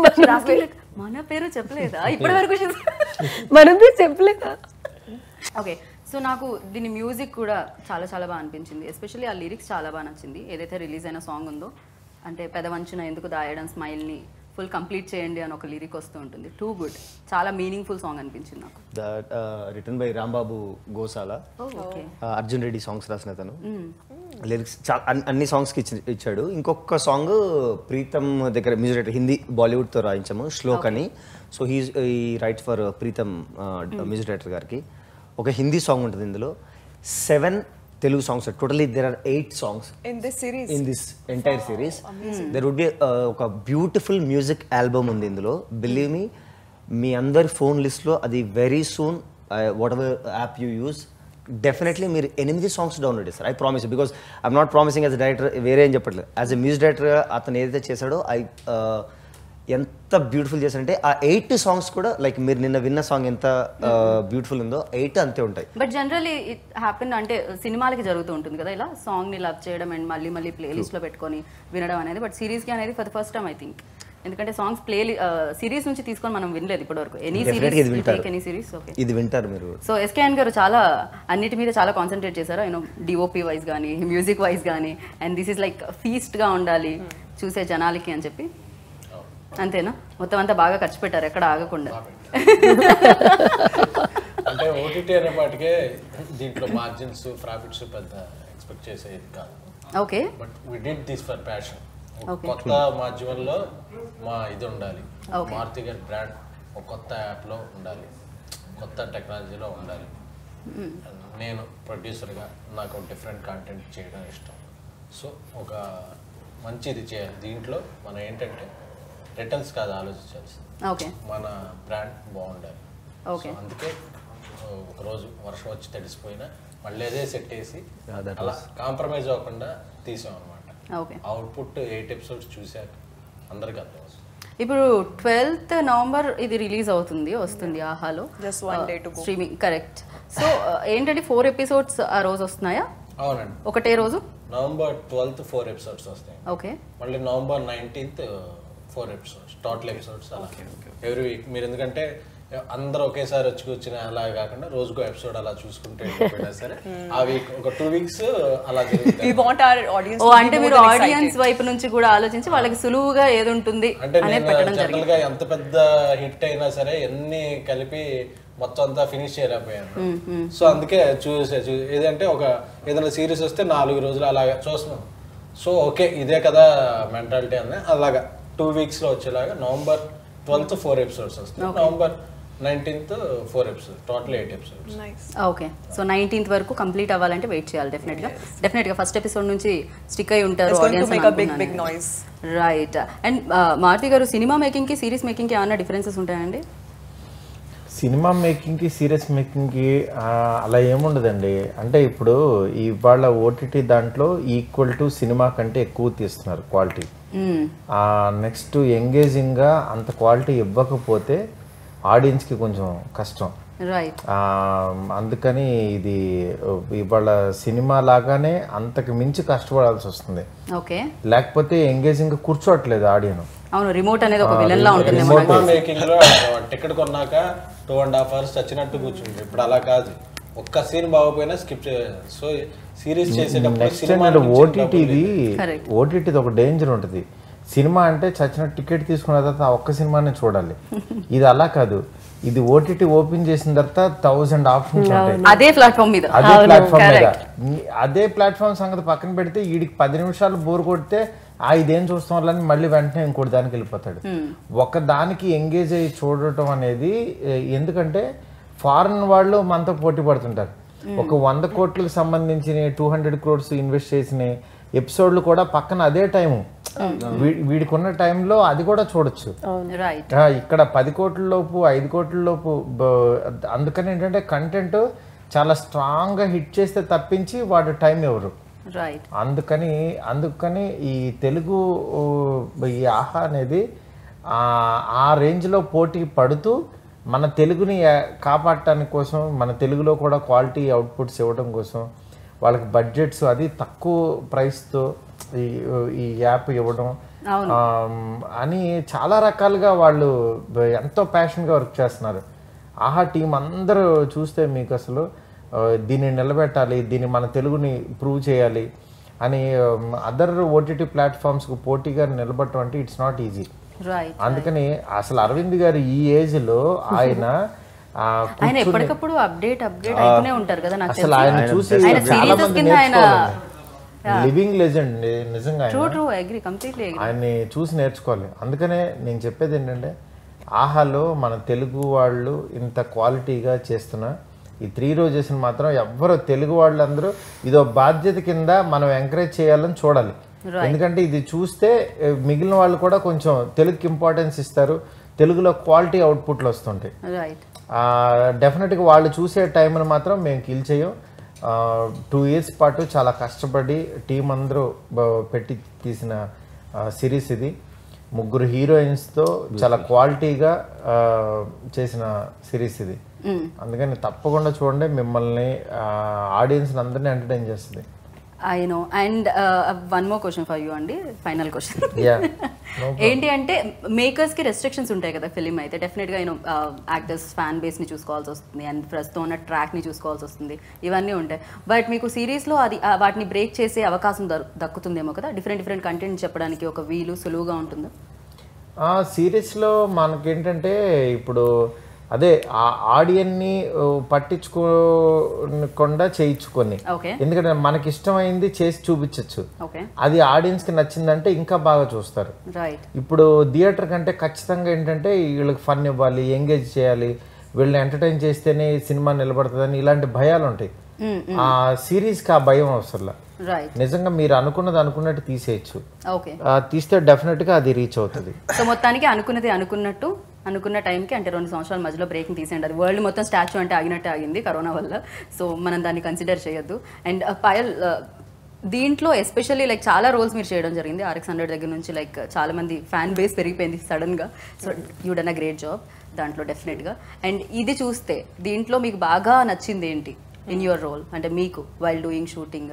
మన పేరు చెప్పలేదా ఇప్పటి వరకు మనం పేరు చెప్పలేదా ఓకే సో నాకు దీని మ్యూజిక్ కూడా చాలా చాలా బాగా అనిపించింది ఎస్పెషల్లీ ఆ లిరిక్స్ చాలా బాగా నచ్చింది ఏదైతే రిలీజ్ అయిన సాంగ్ ఉందో అంటే పెదవంచున ఎందుకు దాయడం స్మైల్ని ఫుల్ కంప్లీట్ చేయండి అని ఒక లిరిక్ వస్తూ ఉంటుంది టూ గుడ్ చాలా మీనింగ్ఫుల్ సాంగ్ అనిపించింది నాకు that written by Rambabu Gosala okay Uh, Arjun Reddy songs రాసిన తను లిరిక్స్ చాలా అన్ని- అన్ని సాంగ్స్కి ఇచ్చి ఇచ్చాడు ఇంకొక సాంగ్ ప్రీతం దగ్గర మ్యూజిక్ డైరెక్టర్ హిందీ బాలీవుడ్తో రాయించాము శ్లోక్ అని సో హీ ఈ write for Pritam music director గారికి ఒక హిందీ సాంగ్ ఉంటుంది ఇందులో seven Telugu songs totally there are eight songs In this series. In this entire series there would be ఒక బ్యూటిఫుల్ మ్యూజిక్ ఆల్బమ్ ఉంది ఇందులో బిలీవ్ మీ మీ అందరి ఫోన్ లిస్ట్లో అది very soon whatever app you use definitely మీరు ఎనిమిది సాంగ్స్ డౌన్లోడ్ చేస్తారు I promise because I'm not promising as director వేరే ఏం చెప్పట్లేదు యాజ్ ఎ మ్యూజిక్ డైరెక్టర్ అతను ఏదైతే చేశాడో ఐ ఎంత బ్యూటిఫుల్ చేశారంటే ఆ ఎయిట్ సాంగ్స్ కూడా లైక్ మీరు నిన్న విన్న సాంగ్ ఎంత బ్యూటిఫుల్ ఉందో ఎయిట్ అంతే ఉంటాయి బట్ జనరలీ ఇట్ హ్యాపెన్ అంటే సినిమాలకి జరుగుతూ ఉంటుంది కదా ఇలా సాంగ్ ని లవ్ చేయడం అండ్ మళ్ళీ మళ్ళీ ప్లేలిస్ట్ లో పెట్టుకొని వినడం అనేది బట్ సిరీస్ కి అనేది for the first time I think ఎందుకంటే సాంగ్స్ ప్లే సిరీస్ నుంచి తీసుకొని మనం వినలేదు ఇప్పటివరకు ఎనీ Definitely ఇది వింటారు. సిరీస్ ఎనీ సిరీస్ ఓకే ఇది వింటారు మీరు సో ఎస్కేఎన్ గారు చాలా అన్నిటి మీద చాలా కాన్సన్ట్రేట్ చేశారు యూనో డిఓపి వైజ్ కానీ మ్యూజిక్ వైజ్ కానీ అండ్ దిస్ ఇస్ లైక్ ఫీస్ట్గా ఉండాలి చూసే జనాలకి అని చెప్పి అంతేనా మొత్తం అంతా బాగా ఖర్చు పెట్టారు ఎక్కడ ఆగకుండా అంటే ఓటీటీ అనేపాటికే దీంట్లో మార్జిన్స్ ప్రాఫిట్స్ పెద్ద ఎక్స్పెక్ట్ చేసేది కాదు okay but we did this for passion Okay. కొత్త మాధ్యమంలో మా ఇది ఉండాలి Okay. మారుతి గారి బ్రాండ్ ఒక కొత్త యాప్లో ఉండాలి కొత్త టెక్నాలజీలో ఉండాలి నేను ప్రొడ్యూసర్గా నాకు డిఫరెంట్ కంటెంట్ చేయడం ఇష్టం సో ఒక మంచిది చేయాలి దీంట్లో మనం ఏంటంటే రిటర్న్స్ కాదు ఆలోచించాల్సింది ఓకే మన బ్రాండ్ బాగుండాలి Okay. సో అందుకే ఆ, ఒకరోజు వర్షం వచ్చి తడిసిపోయినా మళ్ళీ అదే సెట్ వేసి Yeah, that అలా కాంప్రమైజ్ అవ్వకుండా తీసాం అనమాట ఓకే అవుట్పుట్ ఎయిట్ ఎపిసోడ్స్ చూశాక అందరికి అర్థం వస్తుంది ఇప్పుడు ట్వెల్త్ నవంబర్ ఇది రిలీజ్ అవుతుంది వస్తుంది ఆహాలో Just one day to go. Streaming correct so ఏంటంటే ఫోర్ ఎపిసోడ్స్ ఆ రోజు వస్తున్నాయా అవునండి ఒకటే రోజు నవంబర్ ట్వెల్త్ ఫోర్ ఎపిసోడ్స్ వస్తాయి ఓకే మళ్ళీ November nineteenth four episodes total episodes అలా ఎవ్రీ వీక్ మీరు ఎందుకంటే అందరూ ఒకేసారి వచ్చి కూర్చుని అలా కాకుండా రోజుకో ఎపిసోడ్ అలా చూసుకుంటే వెళ్ళిపోయినా సరే ఆ వీక్ ఒక టూ వీక్స్ అలా We జరుగుతాయి want our audience ఓ to be అంటే more మీరు than ఆడియన్స్ excited. వైపు నుంచి కూడా ఆలోచించి వాళ్ళకి సులువుగా ఏది ఉంటుంది అంటే అనేది నేను పెట్టడం జనరల్ జరిగింది గా ఎంత పెద్ద హిట్ అయినా సరే ఎన్ని కలిపి మొత్తం అంతా ఫినిష్ చేయలేకపోయాను సో అందుకే చూసే చూ ఏదంటే ఒక ఏదైనా సిరీస్ వస్తే నాలుగు రోజులు అలాగా చూస్తున్నాం సో ఓకే ఇదే కదా మెంటాలిటీ అని అలాగా టూ వీక్స్ లో వచ్చేలాగా నవంబర్ ట్వెల్త్ ఫోర్ ఎపిసోడ్స్ వస్తాయి November nineteenth four episodes total eight episodes Nice. Okay so nineteenth వరకు కంప్లీట్ అవ్వాలంటే వెయిట్ చేయాలి డెఫినెట్ గా డెఫినెట్ గా ఫస్ట్ ఎపిసోడ్ నుంచి స్టిక్ అయి ఉంటారు It's going to make a big, audience big noise. Right and Maruti గారు సినిమా మేకింగ్ కి సిరీస్ మేకింగ్ కి ఏమైనా డిఫరెన్సెస్ ఉంటాయండి సినిమా మేకింగ్కి సీరియస్ మేకింగ్కి అలా ఏముండదండి అంటే ఇప్పుడు ఇవాళ ఓటీటీ దాంట్లో ఈక్వల్ టు సినిమా కంటే ఎక్కువ తీస్తున్నారు క్వాలిటీ నెక్స్ట్ ఎంగేజింగ్గా అంత క్వాలిటీ ఇవ్వకపోతే ఆడియన్స్కి కొంచెం కష్టం రైట్ ఆ, అందుకని ఇది ఇవాళ సినిమా లాగానే అంతకు మించి కష్టపడాల్సి వస్తుంది ఓకే లేకపోతే ఎంగేజింగ్ కూర్చోవట్లేదు ఆడియన్ అవును రిమోట్ అనేది ఒక విలన్ లా ఉంటుంది సినిమా మేకింగ్ లో టికెట్ కొన్నాక టూ అండ్ హాఫ్ అవర్స్ చచ్చినట్టు కూర్చుంది ఇప్పుడు అలా కాదు ఒక్క సీన్ బాగోపోయినా స్కిప్ సో సిరీస్ చేసేటప్పుడు నెక్స్ట్ సినిమా ఏంటంటే ఓటీటీది Correct. ఓటీటీది ఒక డేంజర్ ఉంటుంది సినిమా అంటే చచ్చిన టికెట్ తీసుకున్న తర్వాత ఆ ఒక్క సినిమానే చూడాలి ఇది అలా కాదు ఇది ఓటీటీ ఓపెన్ చేసిన తర్వాత థౌజండ్ ఆప్షన్స్ ఉంటాయి అదే ప్లాట్ఫామ్ మీద అదే ప్లాట్ఫామ్ మీద correct. ఈ- అదే ప్లాట్ఫామ్ సంగతి పక్కన పెడితే వీడికి పది నిమిషాలు బోర్ కొడితే ఆ ఇదేం చూస్తాం వాళ్ళని మళ్ళీ వెంటనే ఇంకోటి దానికి వెళ్ళిపోతాడు ఒక దానికి ఎంగేజ్ అయ్యి చూడటం అనేది ఏ, ఎందుకంటే ఫారెన్ వాళ్ళు మనతో పోటీ పడుతుంటారు ఒక వంద కోట్లకు సంబంధించిన టూ హండ్రెడ్ క్రోడ్స్ ఇన్వెస్ట్ చేసిన ఎపిసోడ్లు కూడా పక్కన అదే టైము వీడికి ఉన్న టైంలో అది కూడా చూడొచ్చు రైట్ ఆ, ఇక్కడ పది కోట్ల లోపు ఐదు కోట్ల లోపు బ- అందుకని ఏంటంటే కంటెంట్ చాలా స్ట్రాంగ్ గా హిట్ చేస్తే తప్పించి వాడు టైం ఎవరు రైట్ అందుకని అందుకని ఈ తెలుగు ఊ, ఈ ఆహా అనేది ఆ ఆ రేంజ్లో పోటీ పడుతూ మన తెలుగుని ఆ- కాపాడటానికి కోసం మన తెలుగులో కూడా క్వాలిటీ అవుట్పుట్స్ ఇవ్వడం కోసం వాళ్ళకి బడ్జెట్స్ అది తక్కువ ప్రైస్తో ఈ ఈ యాప్ ఇవ్వడం ఆమ్, అని చాలా రకాలుగా వాళ్ళు బ- ఎంతో ప్యాషన్గా వర్క్ చేస్తున్నారు ఆహా టీం అందరూ చూస్తే మీకు అసలు ఆ, దీన్ని నిలబెట్టాలి దీన్ని మన తెలుగుని ప్రూవ్ చేయాలి అని అదర్ ఓటీటీ ప్లాట్ఫామ్స్కి పోటీగా నిలబడటం అంటే ఇట్స్ నాట్ ఈజీ రైట్ అందుకని అసలు అరవింద్ గారు ఈ ఏజ్లో ఆయన ఆ, ఆయన ఎప్పటికప్పుడు అప్డేట్ అప్డేట్ అవుతూనే ఉంటారు కదా నాకు అసలు ఆయన చూసి ఆయన చాలా series మంది కింద ఆయన- లివింగ్ లెజెండ్ నిజంగా ఆయన ట్రూ ట్రూ అగ్రి కంప్లీట్లీ ఆయన్ని చూసి నేర్చుకోవాలి అందుకనే నేను చెప్పేది ఏంటంటే ఆహాలో మన తెలుగు వాళ్ళు ఇంత క్వాలిటీగా చేస్తున్న ఈ త్రీ రోజెస్ని మాత్రం ఎవ్వరు తెలుగు వాళ్ళందరూ ఇదో బాధ్యత కింద మనం ఎంకరేజ్ చేయాలని చూడాలి ఎందుకంటే ఇది చూస్తే ఏ, మిగిలిన వాళ్ళు కూడా కొంచెం తెలుగుకి ఇంపార్టెన్స్ ఇస్తారు తెలుగులో క్వాలిటీ అవుట్పుట్లు వస్తుంటాయి రైట్ డెఫినెట్గా వాళ్ళు చూసే టైంని మాత్రం మేము కిల్ చేయం టూ ఇయర్స్ పాటు చాలా కష్టపడి టీం అందరూ బ- పెట్టి తీసిన సిరీస్ ఇది ముగ్గురు హీరోయిన్స్తో చాలా క్వాలిటీగా ఆ, చేసిన సిరీస్ ఇది అందుకని తప్పకుండా చూడండి మిమ్మల్ని ఆడియన్స్ అందరినీ ఎంటర్టైన్ చేస్తుంది I know and one more question for you అండి ఫైనల్ క్వశ్చన్ Yeah. ఏంటి అంటే మేకర్స్కి రెస్ట్రిక్షన్స్ ఉంటాయి కదా ఫిలిం అయితే డెఫినెట్గా యూనో యాక్టర్స్ ఫ్యాన్ బేస్ని చూసుకోవాల్సి వస్తుంది అండ్ ప్రస్తుతం ఉన్న ట్రాక్ని చూసుకోవాల్సి వస్తుంది ఇవన్నీ ఉంటాయి బట్ మీకు సిరీస్లో అది ఆ, వాటిని బ్రేక్ చేసే అవకాశం దొర- దక్కుతుందేమో కదా డిఫరెంట్ డిఫరెంట్ కంటెంట్ చెప్పడానికి ఒక వీలు సులువుగా ఉంటుందా ఆ సిరీస్లో మనకేంటంటే ఇప్పుడు అదే ఆ ఆడియన్ని పట్టించుకోకుండా చేయించుకొని ఓకే ఎందుకంటే మనకి ఇష్టమైంది చేసి చూపించవచ్చు ఓకే అది ఆడియన్స్కి నచ్చిందంటే ఇంకా బాగా చూస్తారు రైట్ ఇప్పుడు థియేటర్ కంటే ఖచ్చితంగా ఏంటంటే వీళ్ళకి ఫన్ ఇవ్వాలి ఎంగేజ్ చేయాలి వీళ్ళని ఎంటర్టైన్ చేస్తేనే సినిమా నిలబడుతుందని ఇలాంటి భయాలు ఉంటాయి ఆ సిరీస్కి ఆ భయం అవసరం రైట్ నిజంగా మీరు అనుకున్నది అనుకున్నట్టు తీసేయచ్చు ఓకే ఆ, తీస్తే డెఫినెట్గా అది రీచ్ అవుతుంది సో మొత్తానికి అనుకున్నది అనుకున్నట్టు అనుకున్న టైంకి అంటే రెండు సంవత్సరాల మధ్యలో బ్రేకింగ్ తీసేయండి అది వరల్డ్ మొత్తం స్టాచ్యూ అంటే ఆగినట్టే ఆగింది కరోనా వల్ల సో మనం దాన్ని కన్సిడర్ చేయొద్దు అండ్ పాయల్ uh, దీంట్లో ఎస్పెషల్లీ లైక్ చాలా రోల్స్ మీరు చేయడం జరిగింది ఆర్ఎక్స్ హండ్రెడ్ దగ్గర నుంచి లైక్ చాలా మంది ఫ్యాన్ బేస్ పెరిగిపోయింది సడన్గా so you done a great job దాంట్లో డెఫినెట్గా అండ్ ఇది చూస్తే దీంట్లో మీకు బాగా నచ్చింది ఏంటి ఇన్ యువర్ రోల్ అంటే మీకు while doing shooting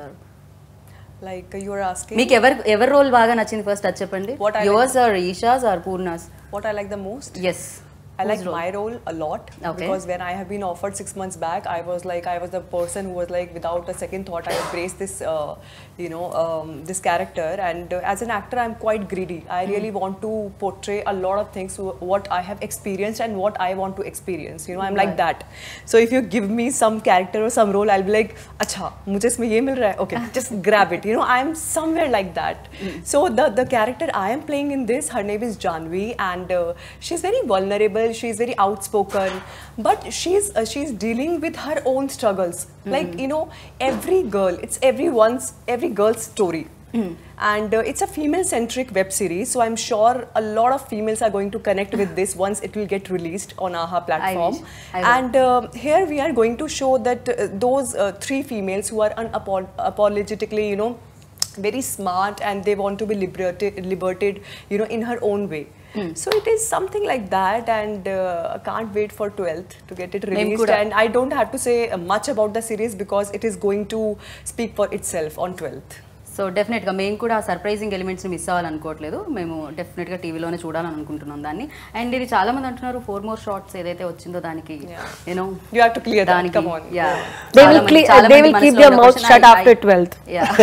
Like uh, you are asking మీకు ఎవరు ఎవరి రోల్ బాగా నచ్చింది ఫస్ట్ అది చెప్పండి What I yours or Eesha's or Poorna's what I like the most. Yes I like my role a lot Okay. because when I have been offered six months back, I was like I was the person who was like without a second thought I embraced this, uh, you know, um, this character. And uh, as an actor, I'm quite greedy. I really want to portray a lot of things wh- what I have experienced and what I want to experience. You know, I'm like that. So if you give me some character or some role, I'll be like, अच्छा मुझे इसमें ये मिल रहा है okay just grab it you know I'm somewhere like that so the the character I am playing in this her name is Janvi and uh, she's very vulnerable she's very outspoken but she's uh, she's dealing with her own struggles like you know every girl it's everyone's every girl's story and uh, it's a female centric web series so i'm sure a lot of females are going to connect with this once it will get released on aha platform wish. I will. and uh, here we are going to show that uh, those uh, three females who are unapologetically, you know, very smart and they want to be liberated, liberated you know, in her own way. So it is something like that, and uh, I can't wait for 12th to get it released. kuda. And I don't have to say uh, much about the series because it is going to speak for itself on 12th. So డెఫినెట్గా మేము కూడా ఆ సర్ప్రైజింగ్ ఎలిమెంట్స్ని మిస్ అవ్వాలనుకోవట్లేదు మేము డెఫినెట్గా టీవీలోనే చూడాలని అనుకుంటున్నాం దాన్ని అండ్ ఇది చాలా మంది అంటున్నారు ఫోర్ మోర్ షార్ట్స్ ఏదైతే వచ్చిందో దానికి you know You have to clear that. Come on. They will, cle- they will keep their mouth shut after 12th.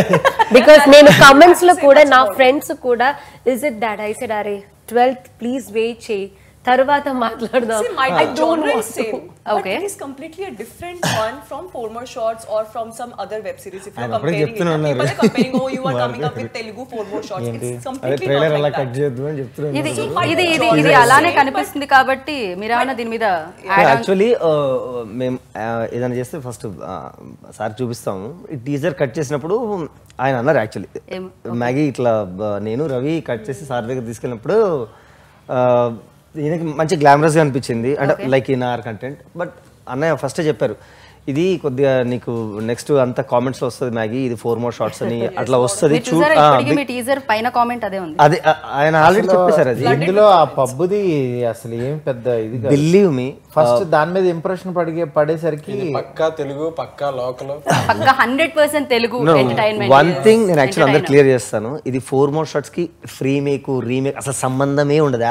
Because నేను కమెంట్స్ లో కూడా నా ఫ్రెండ్స్ కూడా is it that I said అరే ట్వెల్త్ ప్లీజ్ వెయిట్ చేయి తర్వాత మాట్లాడదాం See, my I don't genre want is same. to. But Okay. it is completely a different one from Former Shots or from some other web series. If you're ఆయన అప్పుడే comparing it, చెప్తూనే people ఉన్నారు. are comparing, oh, you are coming up with Telugu Former Shots. ఏంటి It's అదే completely ట్రైలర్ not అలా like కట్ that. చేయొద్దు అని చెప్తున్నాను ఇది So my ఇది ఇది genre ఇది is అలానే same, కనిపిస్తుంది కాబట్టి మీరేమన్నా దీని మీద add on- యాక్చువల్లీ మేము ఏదైనా చేస్తే ఫస్ట్ సార్ చూపిస్తాము ఈ టీజర్ కట్ చేసినప్పుడు ఆయన అన్నారు యాక్చువల్లీ ఏం- మ్యాగీ ఇట్లా బ- నేను రవి కట్ చేసి సార్ దగ్గర తీసుకెళ్ళినప్పుడు ఆ, ఈయనకి మంచి గ్లామరస్గా అనిపించింది అంటే like in our content but అన్నయ్య ఫస్టే చెప్పారు ఇది కొద్దిగా నీకు నెక్స్ట్ అంత కామెంట్స్ వస్తుంది మ్యాగీ ఇది ఫోర్ మోర్ షార్ట్స్ అని అట్లా వస్తుంది మీరు చూ చూసారా ఆ, ఇప్పటికీ బి- మీ టీజర్ పైన కామెంట్ అదే ఉంది అదే ఆ- ఆయన ఆల్రెడీ చెప్పేశారు అది ఇందులో ఆ పబ్బుది అసలు ఏం పెద్ద ఇది కాదు. బిలీవ్ మీ ఫస్ట్ దాని మీద ఇంప్రెషన్ పడిగే పడేసరికి పక్కా తెలుగు పక్కా లోకల్ పక్క hundred percent Telugu entertainment one thing నేను యాక్చువల్ అందరు క్లియర్ చేస్తాను ఇది ఫోర్ మోర్ షార్ట్స్ కి ఫ్రీ మేక్ రీమేక్ అసలు సంబంధమే ఉండదు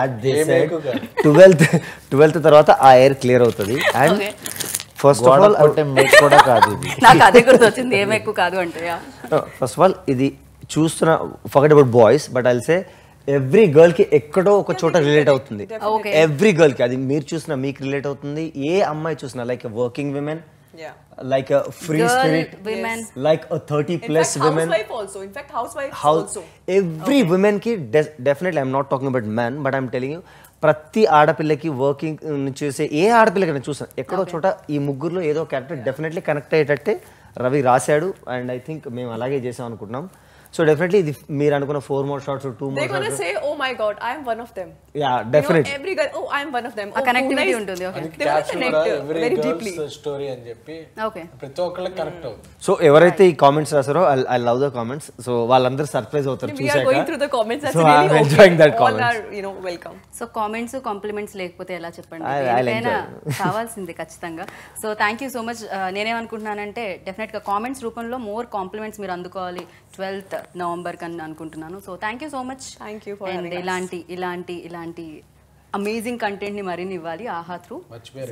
ట్వెల్త్ ట్వెల్త్ తర్వాత ఆ ఎయిర్ క్లియర్ అవుతుంది అండ్ ఫస్ట్ ఆఫ్ గోడ ఆల్ కొట్టే మేక్ కూడా కాదు ఇది నాకు అదే గుర్తొచ్చింది ఏం ఎక్కువ కాదు అంటే yeah. ఫస్ట్ ఆఫ్ ఆల్ ఇది చూస్తున్న forget about boys but I'll say every girl కి ఎక్కడో ఒక చోట రిలేట్ అవుతుంది Okay. ఎవ్రీ గర్ల్ కి అది మీరు చూసినా మీకు రిలేట్ అవుతుంది ఏ అమ్మాయి చూసినా like working women Yeah. Like free Girl, spirit women. Like thirty In plus fact, women housewife also. In fact, housewives house also. Every woman కి definitely I'm not talking about man but I'm telling you ప్రతి ఆడపిల్లకి వర్కింగ్ చేసే ఏ ఆడపిల్లకైనా చూసాను ఎక్కడో చోట ఈ ముగ్గురులో ఏదో క్యారెక్టర్ డెఫినెట్లీ కనెక్ట్ అయ్యేటట్టే రవి రాశాడు అండ్ ఐ థింక్ మేము అలాగే చేసాం అనుకుంటున్నాం సో డెఫినెట్లీ ఇది మీరు అనుకున్న four more shorts too They're more gonna say, oh my God, I am one of them. Yeah, You know, definitely. every girl, oh, I am one of them. ఆ Oh, connectivity Purna is- ఉంటుంది, okay. అందుకే They will క్యాప్షన్ connect కూడా uh, every very deeply. Girls story అని చెప్పి ఓకే ప్రతి ఒక్కళ్ళకి కనెక్ట్ అవుతుంది సో ఎవరైతే ఈ కామెంట్స్ రాసారో I love the comments so వాళ్ళందరూ సర్ప్రైజ్ అవుతారు We are going through the comments. That's So really I'm okay. enjoying that All comments. are, you know, welcome. So comments compliments లేకపోతే ఎలా చెప్పండి I- I'll దేనికైనా enjoy. కావాల్సిందే ఖచ్చితంగా so thank you so much నేనేమనుకుంటున్నానంటే డెఫినెట్గా కామెంట్స్ రూపంలో మోర్ కాంప్లిమెంట్స్ మీరు అందుకోవాలి ట్వెల్త్ నవంబర్ కన్నా అనుకుంటున్నాను so thank you so much Thank you for and having us. ఇలాంటి ఇలాంటి ఇలాంటి అమేజింగ్ కంటెంట్ని మరిన్ని ఇవ్వాలి ఆహా త్రూ మర్చిపోయారు సో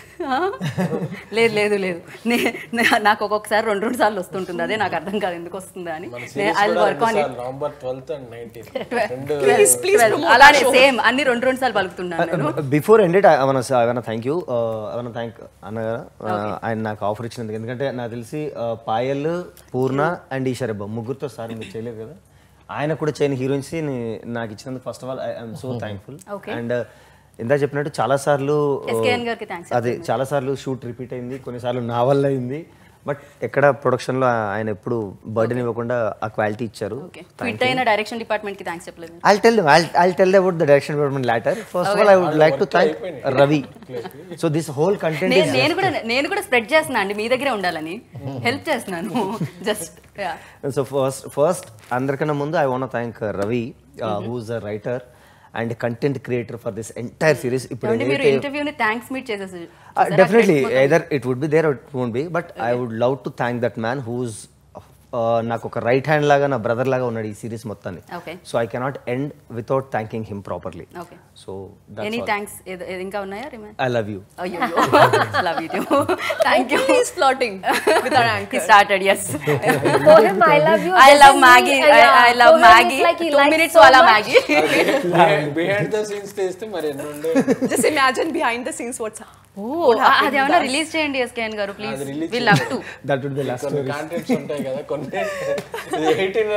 లేదు లేదు లేదు నే- నే- నాకు ఒక్కొక్కసారి రెండు రెండు సార్లు వస్తుంటుంది అదే నాకు అర్థం కాదు ఎందుకు వస్తుందా అని మన I series work on it November twelfth and nineteen రెండు Please, please promote our అలానే show. సేమ్ అన్ని రెండు రెండు సార్లు పలుకుతున్నాను నేను before ended I want I want thank you I want thank అన్నగారు ఆయన నాకు ఆఫర్ ఇచ్చినందుకు ఎందుకంటే నాకు తెలిసి uh, పాయల్ పూర్ణ అండ్ ఈశ్వరబ్బ ముగ్గురుతో సార్ మీరు చేయలేదు కదా ఆయన కూడా చేయని హీరోయిన్స్ నాకు ఇచ్చినందుకు first of all I'm so thankful Okay. And ఇందా చెప్పినట్టు చాలా సార్లు SKN గారికి thanks అదే చాలా సార్లు షూట్ రిపీట్ అయింది కొన్నిసార్లు నా వల్ల అయింది బట్ ఎక్కడ ప్రొడక్షన్ లో ఆయన ఎప్పుడు బర్డెన్ ఇవ్వకుండా ఆ క్వాలిటీ ఇచ్చారు ఓకే ట్విట్ అయిన డైరెక్షన్ డిపార్ట్మెంట్ కి థ్యాంక్స్ చెప్పలేదు I'll tell them. I'll, I'll tell them about the direction department later. First of all, I would like to thank Ravi. So this whole content నేను is. నేను కూడా నేను కూడా స్ప్రెడ్ చేస్తున్నా అండి మీ దగ్గరే ఉండాలని హెల్ప్ చేస్తున్నాను జస్ట్ So first, first, అందరికన్నా ముందు I want to thank uh, Ravi, uh, who's a writer and a content creator for this entire series. ఇప్పుడు ఏమంటే మీరు ఏదైతే- ఇంటర్వ్యూని థ్యాంక్స్ మీట్ చేసేసి Uh, definitely, either it would be there or it won't be. But I would love to thank that man who's uh, నాకు ఒక రైట్ హ్యాండ్ లాగా నా బ్రదర్ లాగా ఉన్నాడు ఈ సిరీస్ మొత్తాన్ని Okay. So I cannot end without thanking him properly okay so any thanks ఇంకా ఉన్నాయా రిమైన్ ఐ లవ్ యూ అయ్యో love you too thank you He's flirting with our anchor. He started, yes. For him, I love you. I This love is me. Maggie. Uh, I, yeah. I love For him, Maggie. It's like he Two likes minutes so wala much. Maggie. Behind the scenes తీస్తే మరి ఎన్ని ఉండే Just imagine behind the scenes what's ఓ అది ఏమన్నా రిలీజ్ చేయండి ఎస్కేఎన్ గారు ప్లీజ్ అది release we love to that would be last కొన్ని కాంటెంట్స్ ఉంటాయి కదా కొన్ని ఎయిటీన్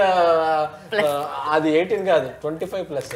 అది ఎయిటీన్ కాదు twenty five plus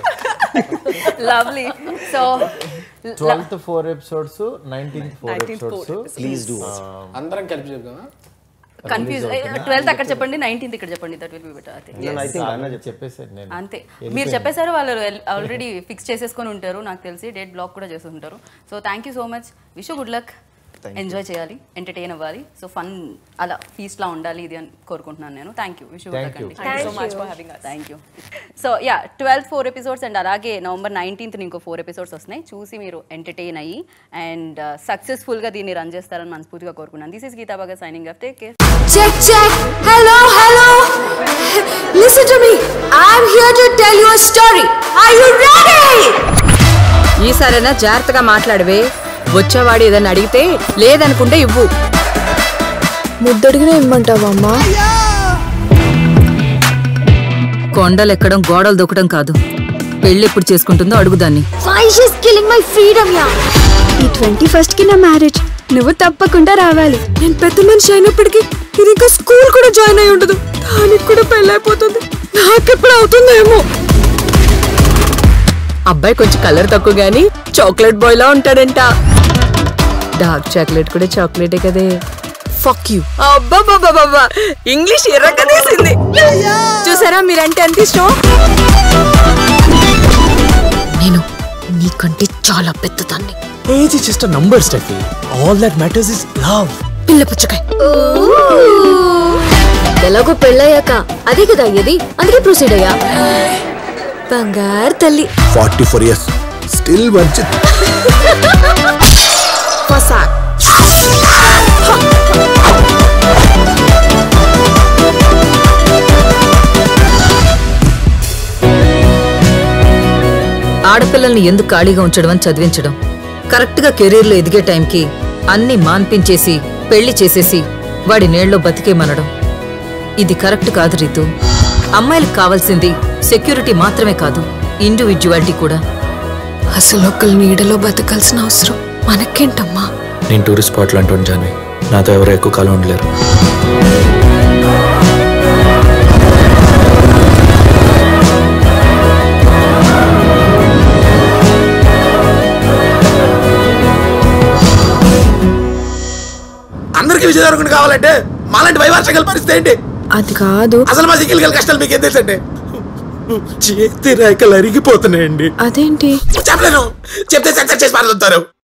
lovely so twelfth four episodes nineteenth four 19th four episodes please do అందరం కలిపి చెప్తామా కన్ఫ్యూజ్ ట్వెల్త్ అక్కడ చెప్పండి నైన్టీన్త్ ఇక్కడ చెప్పండి that will be better I think I think అన్న చెప్పేసాను నేను అంతే మీరు చెప్పేశారు వాళ్ళు ఆల్రెడీ ఫిక్స్ చేసేసుకొని ఉంటారు నాకు తెలిసి డేట్ బ్లాక్ కూడా చేసి ఉంటారు so thank you so much wish good luck enjoy చేయాలి ఎంటర్టైన్ అవ్వాలి సో ఫన్ అలా ఫీస్ట్ లా ఉండాలి ఇది అని కోరుకుంటున్నాను నేను thank you wish good luck అండి Thank you so much for having us. Thank you so yeah twelfth four episodes and అలాగే నవంబర్ నైన్టీన్త్ ఇంకో ఫోర్ ఎపిసోడ్స్ వస్తున్నాయి చూసి మీరు ఎంటర్టైన్ అయ్యి అండ్ సక్సెస్ఫుల్గా దీన్ని రన్ చేస్తారని మనస్ఫూర్తిగా కోరుకున్నాను దిస్ ఇస్ గీతా బాగా signing off take care Check, check. Hello, hello. Listen to me. I'm here to tell you a story. Are you ready? ఈసారైనా జాగ్రత్తగా మాట్లాడవే వచ్చేవాడు ఏదన్నా అడిగితే లేదనుకుంటే ఇవ్వు ముద్దడిగిన ఇమ్మంటావా అమ్మా కొండలు ఎక్కడం గోడలు దొక్కడం కాదు పెళ్ళి ఎప్పుడు చేసుకుంటుందో అడుగుదాన్ని Why she's killing my freedom, yeah? ఈ ట్వంటీ ఫస్ట్ కి నా మ్యారేజ్ నువ్వు తప్పకుండా రావాలి నేను పెద్ద మనిషి అయినప్పటికీ ఇది ఇంకా స్కూల్ కూడా జాయిన్ అయి ఉండదు దానికి కూడా పెళ్ళైపోతుంది నాకెప్పుడు అవుతుందేమో అబ్బాయి కొంచెం కలర్ తక్కువ గానీ చాక్లెట్ బాయ్ లా ఉంటాడంట డార్క్ చాక్లెట్ కూడా చాక్లెటే కదే ఫక్ యూ అబ్బాబాబాబా ఇంగ్లీష్ ఎర్రకదేసింది చూసారా మీరంటే ఎంత ఇష్టం నేను నీకంటే చాలా పెద్దదాన్ని Age is just a number, Steffi. All that matters is love. పిల్ల పుచ్చకాయ ఎలాగో పెళ్ళయ్యాక అదే కదా అయ్యేది అందుకే ప్రొసీడ్ అయ్యా బంగారు తల్లి 44 years. Still virgin. ఫసాక్ ఆడపిల్లల్ని ఎందుకు ఖాళీగా ఉంచడం అని చదివించడం కరెక్ట్గా కెరీర్లో ఎదిగే టైంకి అన్ని మాన్పించేసి పెళ్లి చేసేసి వాడి నేళ్ళలో బతికేమనడం ఇది కరెక్ట్ కాదు రీతు అమ్మాయిలకు కావాల్సింది సెక్యూరిటీ మాత్రమే కాదు ఇండివిజువాలిటీ కూడా అసలు ఒకళ్ళ నీడలో బతకాల్సిన అవసరం మనకేంటమ్మా నేను టూరిస్ట్ స్పాట్లో అంటాను జాన్వి నాతో ఎవరు ఎక్కువ కాలం ఉండలేరు అందరికీ విజయదారకుండా కావాలంటే మాలాంటి వైవార్షికల పరిస్థితి ఏంటి అది కాదు అసలు మా సిగ్గిల్ కష్టాలు మీకు ఏం తెలుసండి చేతి రేఖలు అరిగిపోతున్నాయండి అదేంటి చెప్పలేను చెప్తే సెన్సర్ చేసి పారుతారు